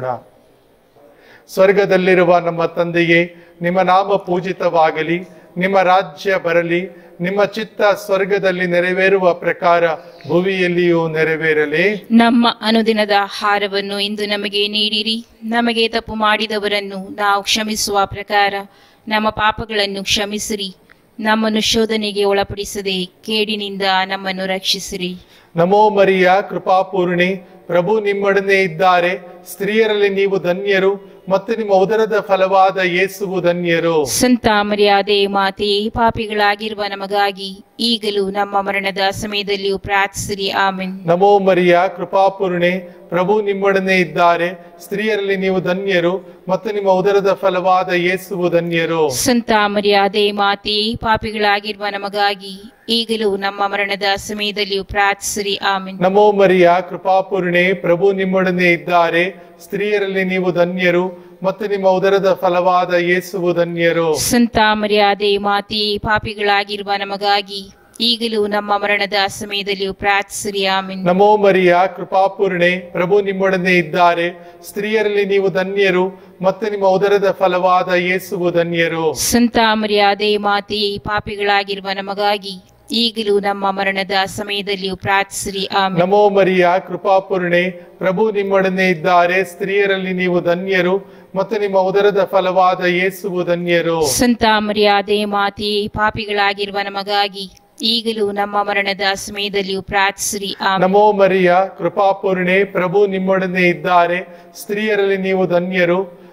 [SPEAKER 2] ಸ್ವರ್ಗದಲ್ಲಿರುವ ನಮ್ಮ ತಂದೆಯೇ ನಿಮ್ಮ ನಾಮ ಪೂಜಿತವಾಗಲಿ ನಿಮ್ಮ ರಾಜ್ಯ ಬರಲಿ ನಿಮ್ಮ ಚಿತ್ತ ಸ್ವರ್ಗದಲ್ಲಿ ನೆರವೇರುವ ಪ್ರಕಾರ ಭುವಿಯಲ್ಲಿಯೂ ನೆರವೇರಲಿ
[SPEAKER 1] ನಮ್ಮ ಅನುದಿನದ ಆಹಾರವನ್ನು ಇಂದು ನಮಗೆ ನೀಡಿರಿ ನಮಗೆ ತಪ್ಪು ಮಾಡಿದವರನ್ನು ನಾವು ಕ್ಷಮಿಸುವ ಪ್ರಕಾರ ನಮ್ಮ ಪಾಪಗಳನ್ನು ಕ್ಷಮಿಸಿರಿ ನಮ್ಮನ್ನು ಶೋಧನೆಗೆ ಒಳಪಡಿಸದೆ ಕೇಡಿನಿಂದ ನಮ್ಮನ್ನು ರಕ್ಷಿಸಿರಿ
[SPEAKER 2] ನಮೋ ಮರಿಯ ಕೃಪಾಪೂರ್ಣಿ ಪ್ರಭು ನಿಮ್ಮೊಡನೆ ಇದ್ದಾರೆ ಸ್ತ್ರೀಯರಲ್ಲಿ ನೀವು ಧನ್ಯರು ಮತ್ತು ನಿಮ್ಮ ಉದರದ ಫಲವಾದ ಯೇಸುವು ಧನ್ಯರು
[SPEAKER 1] ಸಂತ ಮರ್ಯಾದೆ ಮಾತೆಯೇ ಪಾಪಿಗಳಾಗಿರುವ ನಮಗಾಗಿ ಈಗಲೂ ನಮ್ಮ ಮರಣದ ಸಮಯದಲ್ಲಿಯೂ ಪ್ರಾರ್ಥಿಸಿರಿ ಆಮೆನ್
[SPEAKER 2] ನಮೋ ಮರಿಯ ಕೃಪಾಪೂರ್ಣೆ ಪ್ರಭು ನಿಮ್ಮೊಡನೆ ಇದ್ದಾರೆ ಸ್ತ್ರೀಯರಲ್ಲಿ ನೀವು ಧನ್ಯರು ಮತ್ತು ನಿಮ್ಮ ಉದರದ ಫಲವಾದ ಯೇಸುವು ಧನ್ಯರು
[SPEAKER 1] ಸಂತ ಮರ್ಯಾದೆ ಮಾತೆಯೇ ಪಾಪಿಗಳಾಗಿರುವ ನಮಗಾಗಿ ಈಗಲೂ ನಮ್ಮ ಮರಣದ ಸಮಯದಲ್ಲಿಯೂ ಪ್ರಾರ್ಥಿಸಿರಿ ಆಮೆನ್
[SPEAKER 2] ನಮೋ ಮರಿಯ ಕೃಪಾಪೂರ್ಣೆ ಪ್ರಭು ನಿಮ್ಮೊಡನೆ ಇದ್ದಾರೆ ಸ್ತ್ರೀಯರಲ್ಲಿ ನೀವು ಧನ್ಯರು ಮತ್ತು ನಿಮ್ಮ ಉದರದ ಫಲವಾದ ಯೇಸುವು ಧನ್ಯರು
[SPEAKER 1] ಸಂತ ಮರ್ಯಾದೆ ಮಾತೆಯೇ ಪಾಪಿಗಳಾಗಿರುವ ನಮಗಾಗಿ ಈಗಲೂ ನಮ್ಮ ಮರಣದ ಸಮಯದಲ್ಲಿಯೂ ಪ್ರಾರ್ಥಿಸಿರಿ ಆಮೆನ್
[SPEAKER 2] ನಮೋ ಮರಿಯ ಕೃಪಾಪೂರ್ಣೆ ಪ್ರಭು ನಿಮ್ಮೊಡನೆ ಇದ್ದಾರೆ ಸ್ತ್ರೀಯರಲ್ಲಿ ನೀವು ಧನ್ಯರು ಮತ್ತು ನಿಮ್ಮ ಉದರದ ಫಲವಾದ ಯೇಸುವು ಧನ್ಯರು
[SPEAKER 1] ಸಂತ ಮರ್ಯಾದೆ ಮಾತೆಯೇ ಪಾಪಿಗಳಾಗಿರುವ ನಮಗಾಗಿ ಈಗಲೂ ನಮ್ಮ ಮರಣದ ಸಮಯದಲ್ಲಿಯೂ ಪ್ರಾರ್ಥಿಸಿರಿ ಆಮೆನ್
[SPEAKER 2] ನಮೋ ಮರಿಯ ಕೃಪಾಪೂರ್ಣೆ ಪ್ರಭು ನಿಮ್ಮೊಡನೆ ಇದ್ದಾರೆ ಸ್ತ್ರೀಯರಲ್ಲಿ ನೀವು ಧನ್ಯರು ಮತ್ತು ನಿಮ್ಮ ಉದರದ ಫಲವಾದ ಯೇಸುವು ಧನ್ಯರು
[SPEAKER 1] ಸಂತ ಮರ್ಯಾದೆ ಮಾತೆಯೇ ಪಾಪಿಗಳಾಗಿರುವ ನಮಗಾಗಿ ಈಗಲೂ ನಮ್ಮ ಮರಣದ ಸಮಯದಲ್ಲಿಯೂ ಪ್ರಾರ್ಥಿಸಿರಿ ಆಮೆನ್
[SPEAKER 2] ನಮೋ ಮರಿಯ ಕೃಪಾಪೂರ್ಣೆ ಪ್ರಭು ನಿಮ್ಮೊಡನೆ ಇದ್ದಾರೆ ಸ್ತ್ರೀಯರಲ್ಲಿ ನೀವು ಧನ್ಯರು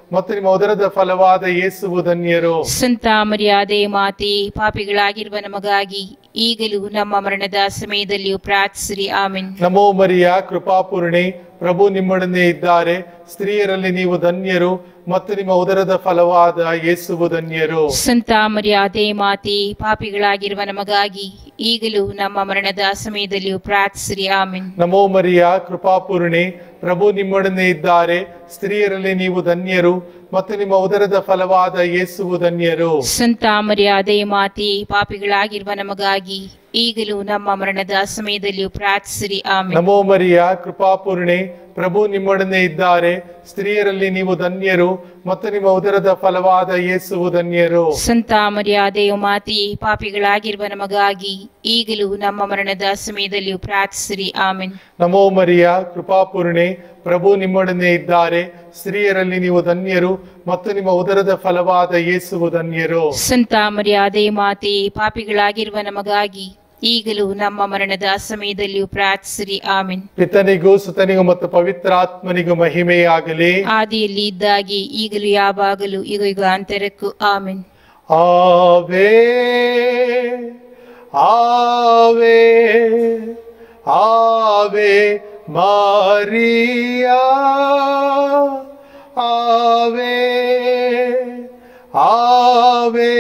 [SPEAKER 2] ಮತ್ತು ನಿಮ್ಮ ಉದರದ ಫಲವಾದ ಯೇಸುವು ಧನ್ಯರು
[SPEAKER 1] ಸಂತ ಮರ್ಯಾದೆ ಮಾತೆ ಪಾಪಿಗಳಾಗಿರುವ ನಮಗಾಗಿ ಈಗಲೂ ನಮ್ಮ ಮರಣದ ಸಮಯದಲ್ಲಿಯೂ ಪ್ರಾರ್ಥಿಸಿರಿ ಆಮೆನ್
[SPEAKER 2] ನಮೋ ಮರಿಯ ಕೃಪಾಪೂರ್ಣೆ ಪ್ರಭು ನಿಮ್ಮೊಡನೆ ಇದ್ದಾರೆ ಸ್ತ್ರೀಯರಲ್ಲಿ ನೀವು ಧನ್ಯರು ಮತ್ತು ನಿಮ್ಮ ಉದರದ ಫಲವಾದ ಯೇಸುವು ಧನ್ಯರು
[SPEAKER 1] ಸಂತ ಮರ್ಯಾದೆ ಮಾತೆ ಪಾಪಿಗಳಾಗಿರುವ ನಮಗಾಗಿ ಈಗಲೂ ನಮ್ಮ ಮರಣದ ಸಮಯದಲ್ಲಿಯೂ ಪ್ರಾರ್ಥಿಸಿರಿ ಆಮೆನ್
[SPEAKER 2] ನಮೋ ಮರಿಯ ಕೃಪಾಪೂರ್ಣೆ ಪ್ರಭು ನಿಮ್ಮೊಡನೆ ಇದ್ದಾರೆ ಸ್ತ್ರೀಯರಲ್ಲಿ ನೀವು ಧನ್ಯರು ಮತ್ತು ನಿಮ್ಮ ಉದರದ ಫಲವಾದ ಯೇಸುವು ಧನ್ಯರು
[SPEAKER 1] ಸಂತ ಮರ್ಯಾದೆ ಮಾತೆ ಪಾಪಿಗಳಾಗಿರುವ ನಮಗಾಗಿ ಈಗಲೂ ನಮ್ಮ ಮರಣದ ಸಮಯದಲ್ಲಿಯೂ ಪ್ರಾರ್ಥಿಸಿರಿ ಆಮೆನ್
[SPEAKER 2] ನಮೋ ಮರಿಯ ಕೃಪಾಪೂರ್ಣೆ ಪ್ರಭು ನಿಮ್ಮೊಡನೆ ಇದ್ದಾರೆ ಸ್ತ್ರೀಯರಲ್ಲಿ ನೀವು ಧನ್ಯರು ಮತ್ತು ನಿಮ್ಮ ಉದರದ ಫಲವಾದ ಯೇಸುವು ಧನ್ಯರು
[SPEAKER 1] ಸಂತ ಮರ್ಯಾದೆ ಮಾತೆ ಪಾಪಿಗಳಾಗಿರುವ ನಮಗಾಗಿ ಈಗಲೂ ನಮ್ಮ ಮರಣದ ಸಮಯದಲ್ಲಿಯೂ ಪ್ರಾರ್ಥಿಸಿರಿ ಆಮೆನ್
[SPEAKER 2] ನಮೋ ಮರಿಯ ಕೃಪಾಪೂರ್ಣೆ ಪ್ರಭು ನಿಮ್ಮೊಡನೆ ಇದ್ದಾರೆ ಸ್ತ್ರೀಯರಲ್ಲಿ ನೀವು ಧನ್ಯರು ಮತ್ತು ನಿಮ್ಮ ಉದರದ ಫಲವಾದ ಯೇಸುವು ಧನ್ಯರು
[SPEAKER 1] ಸಂತ ಮರ್ಯಾದೆ ಮಾತೆ ಪಾಪಿಗಳಾಗಿರುವ ನಮಗಾಗಿ ಈಗಲೂ ನಮ್ಮ ಮರಣದ ಸಮಯದಲ್ಲಿಯೂ ಪ್ರಾರ್ಥಿಸಿರಿ ಆಮೆನ್
[SPEAKER 2] ಪಿತನಿಗೂ ಸುತನಿಗೂ ಮತ್ತು ಪವಿತ್ರಾತ್ಮನಿಗೂ ಮಹಿಮೆಯಾಗಲಿ
[SPEAKER 1] ಆದಿಯಲ್ಲಿ ಇದ್ದಾಗೆ ಈಗಲೂ ಯಾವಾಗಲೂ ಈಗ ಯುಗಾಂತರಕ್ಕೂ ಆಮೆನ್
[SPEAKER 2] ಆವೆ ಆವೆ ಆವೆ ಮಾರಿಯಾ ಆವೆ ಆವೆ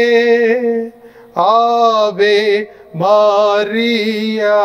[SPEAKER 2] ಆವೆ ಮಾರಿಯಾ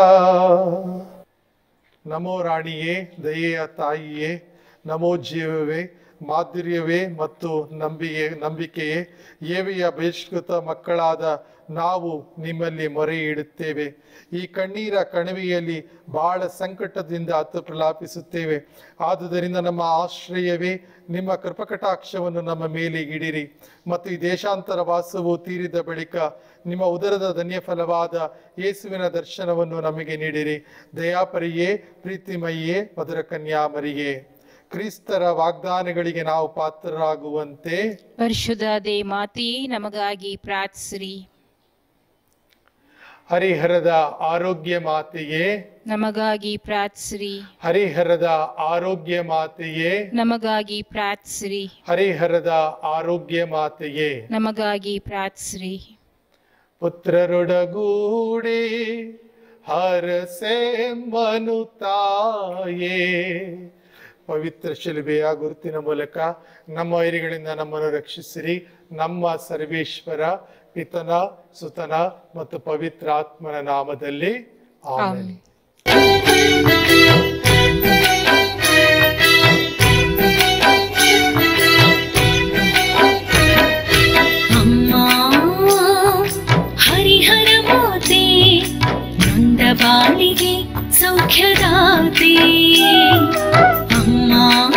[SPEAKER 2] ನಮೋ ರಾಣಿಯೇ ದಯೆಯ ತಾಯಿಯೇ ನಮೋ ಜೀವವೇ ಮಾಧುರ್ಯವೇ ಮತ್ತು ನಂಬಿಕೆ ನಂಬಿಕೆಯೇ ಏವಿಯ ಬಹಿಷ್ಕೃತ ಮಕ್ಕಳಾದ ನಾವು ನಿಮ್ಮಲ್ಲಿ ಮೊರೆ ಇಡುತ್ತೇವೆ ಈ ಕಣ್ಣೀರ ಕಣಿವೆಯಲ್ಲಿ ಬಹಳ ಸಂಕಟದಿಂದ ಹತ್ತು ಪ್ರಲಾಪಿಸುತ್ತೇವೆ ಆದುದರಿಂದ ನಮ್ಮ ಆಶ್ರಯವೇ ನಿಮ್ಮ ಕೃಪಕಟಾಕ್ಷವನ್ನು ನಮ್ಮ ಮೇಲೆ ಇಡಿರಿ ಮತ್ತು ಈ ದೇಶಾಂತರ ವಾಸವು ತೀರಿದ ಬಳಿಕ ನಿಮ್ಮ ಉದರದ ಧನ್ಯ ಫಲವಾದ ಯೇಸುವಿನ ದರ್ಶನವನ್ನು ನಮಗೆ ನೀಡಿರಿ ದಯಾಪರಿಯೇ ಪ್ರೀತಿಮಯ್ಯೇ ಮಧುರ ಕನ್ಯಾಮರಿಯೇ ಕ್ರಿಸ್ತರ ವಾಗ್ದಾನಗಳಿಗೆ ನಾವು ಪಾತ್ರರಾಗುವಂತೆ
[SPEAKER 1] ಪರಿಶುದ್ಧ ದೇ ಮಾತೆಯೇ ನಮಗಾಗಿ ಪ್ರಾರ್ಥಿಸಿರಿ
[SPEAKER 2] ಹರಿಹರದ ಆರೋಗ್ಯ ಮಾತೆಯೇ
[SPEAKER 1] ನಮಗಾಗಿ ಪ್ರಾರ್ಥಿಸಿರಿ
[SPEAKER 2] ಹರಿಹರದ ಆರೋಗ್ಯ ಮಾತೆಯೇ
[SPEAKER 1] ನಮಗಾಗಿ ಪ್ರಾರ್ಥಿಸಿರಿ
[SPEAKER 2] ಹರಿಹರದ ಆರೋಗ್ಯ ಮಾತೆಯೇ
[SPEAKER 1] ನಮಗಾಗಿ ಪ್ರಾರ್ಥಿಸಿರಿ
[SPEAKER 2] ಪುತ್ರರೊಡಗೂಡಿ ಹರಸೆ ಮನು ತಾಯೇ ಪವಿತ್ರ ಶಿಲುಬೆಯ ಗುರುತಿನ ಮೂಲಕ ನಮ್ಮ ವೈರಿಗಳಿಂದ ನಮ್ಮನ್ನು ರಕ್ಷಿಸಿರಿ ನಮ್ಮ ಸರ್ವೇಶ್ವರ ಪಿತನ ಸುತನ ಮತ್ತು ಪವಿತ್ರ ಆತ್ಮನ ನಾಮದಲ್ಲಿ ಆಮೆನ್
[SPEAKER 1] ಆಮೆನ್.
[SPEAKER 3] ಅಮ್ಮ ಹರಿಹರ ಮಾತೆ ನೊಂದ ಬಾಳಿಗೆ ಸೌಖ್ಯದಾತೆ ಅಮ್ಮ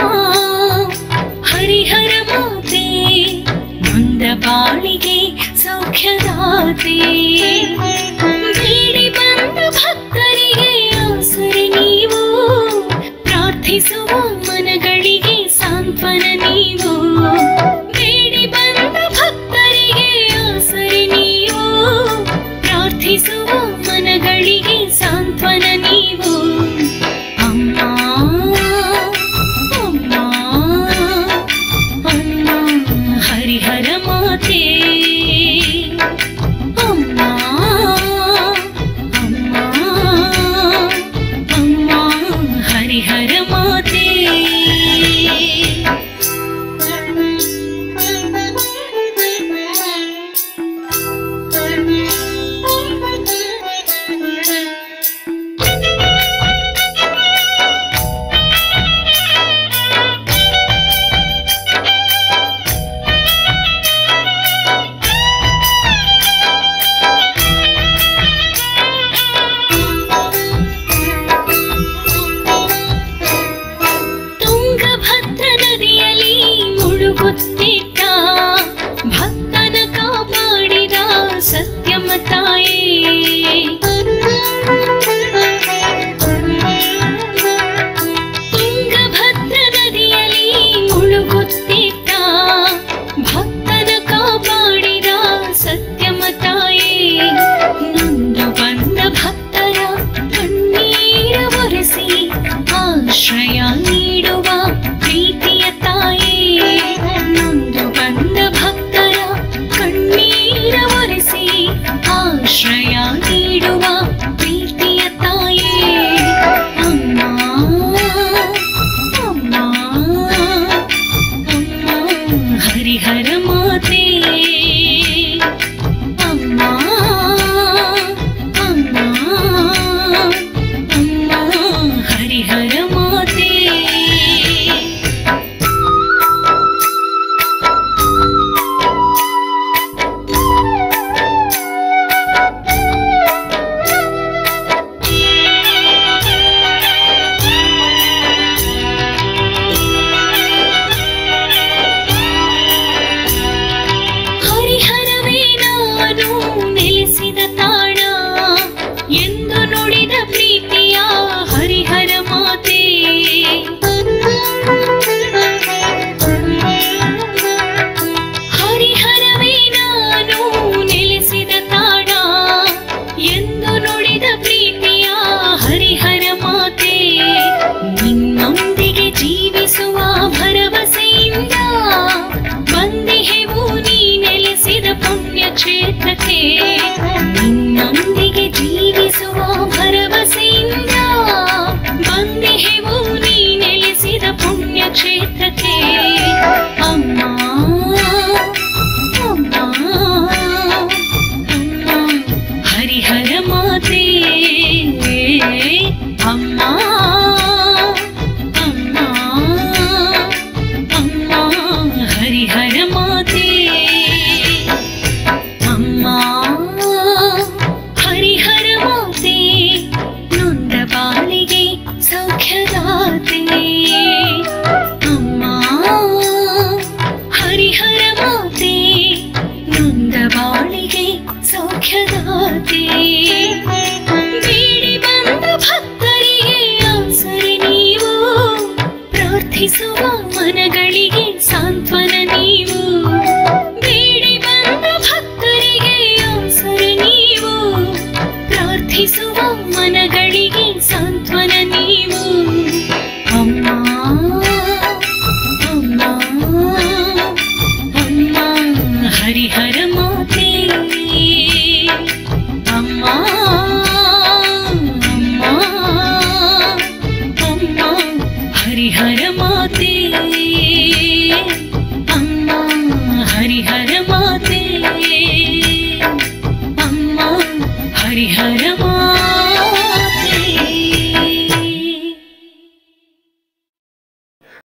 [SPEAKER 3] ಹರಿಹರ ಮಾತೆ ನೊಂದ ಬಾಳಿಗೆ ಸೌಖ್ಯದಾತೆ ಬೇಡಿ ಬಂದ ಭಕ್ತರಿಗೆ ಆಸರೆ ನೀವು ಪ್ರಾರ್ಥಿಸುವ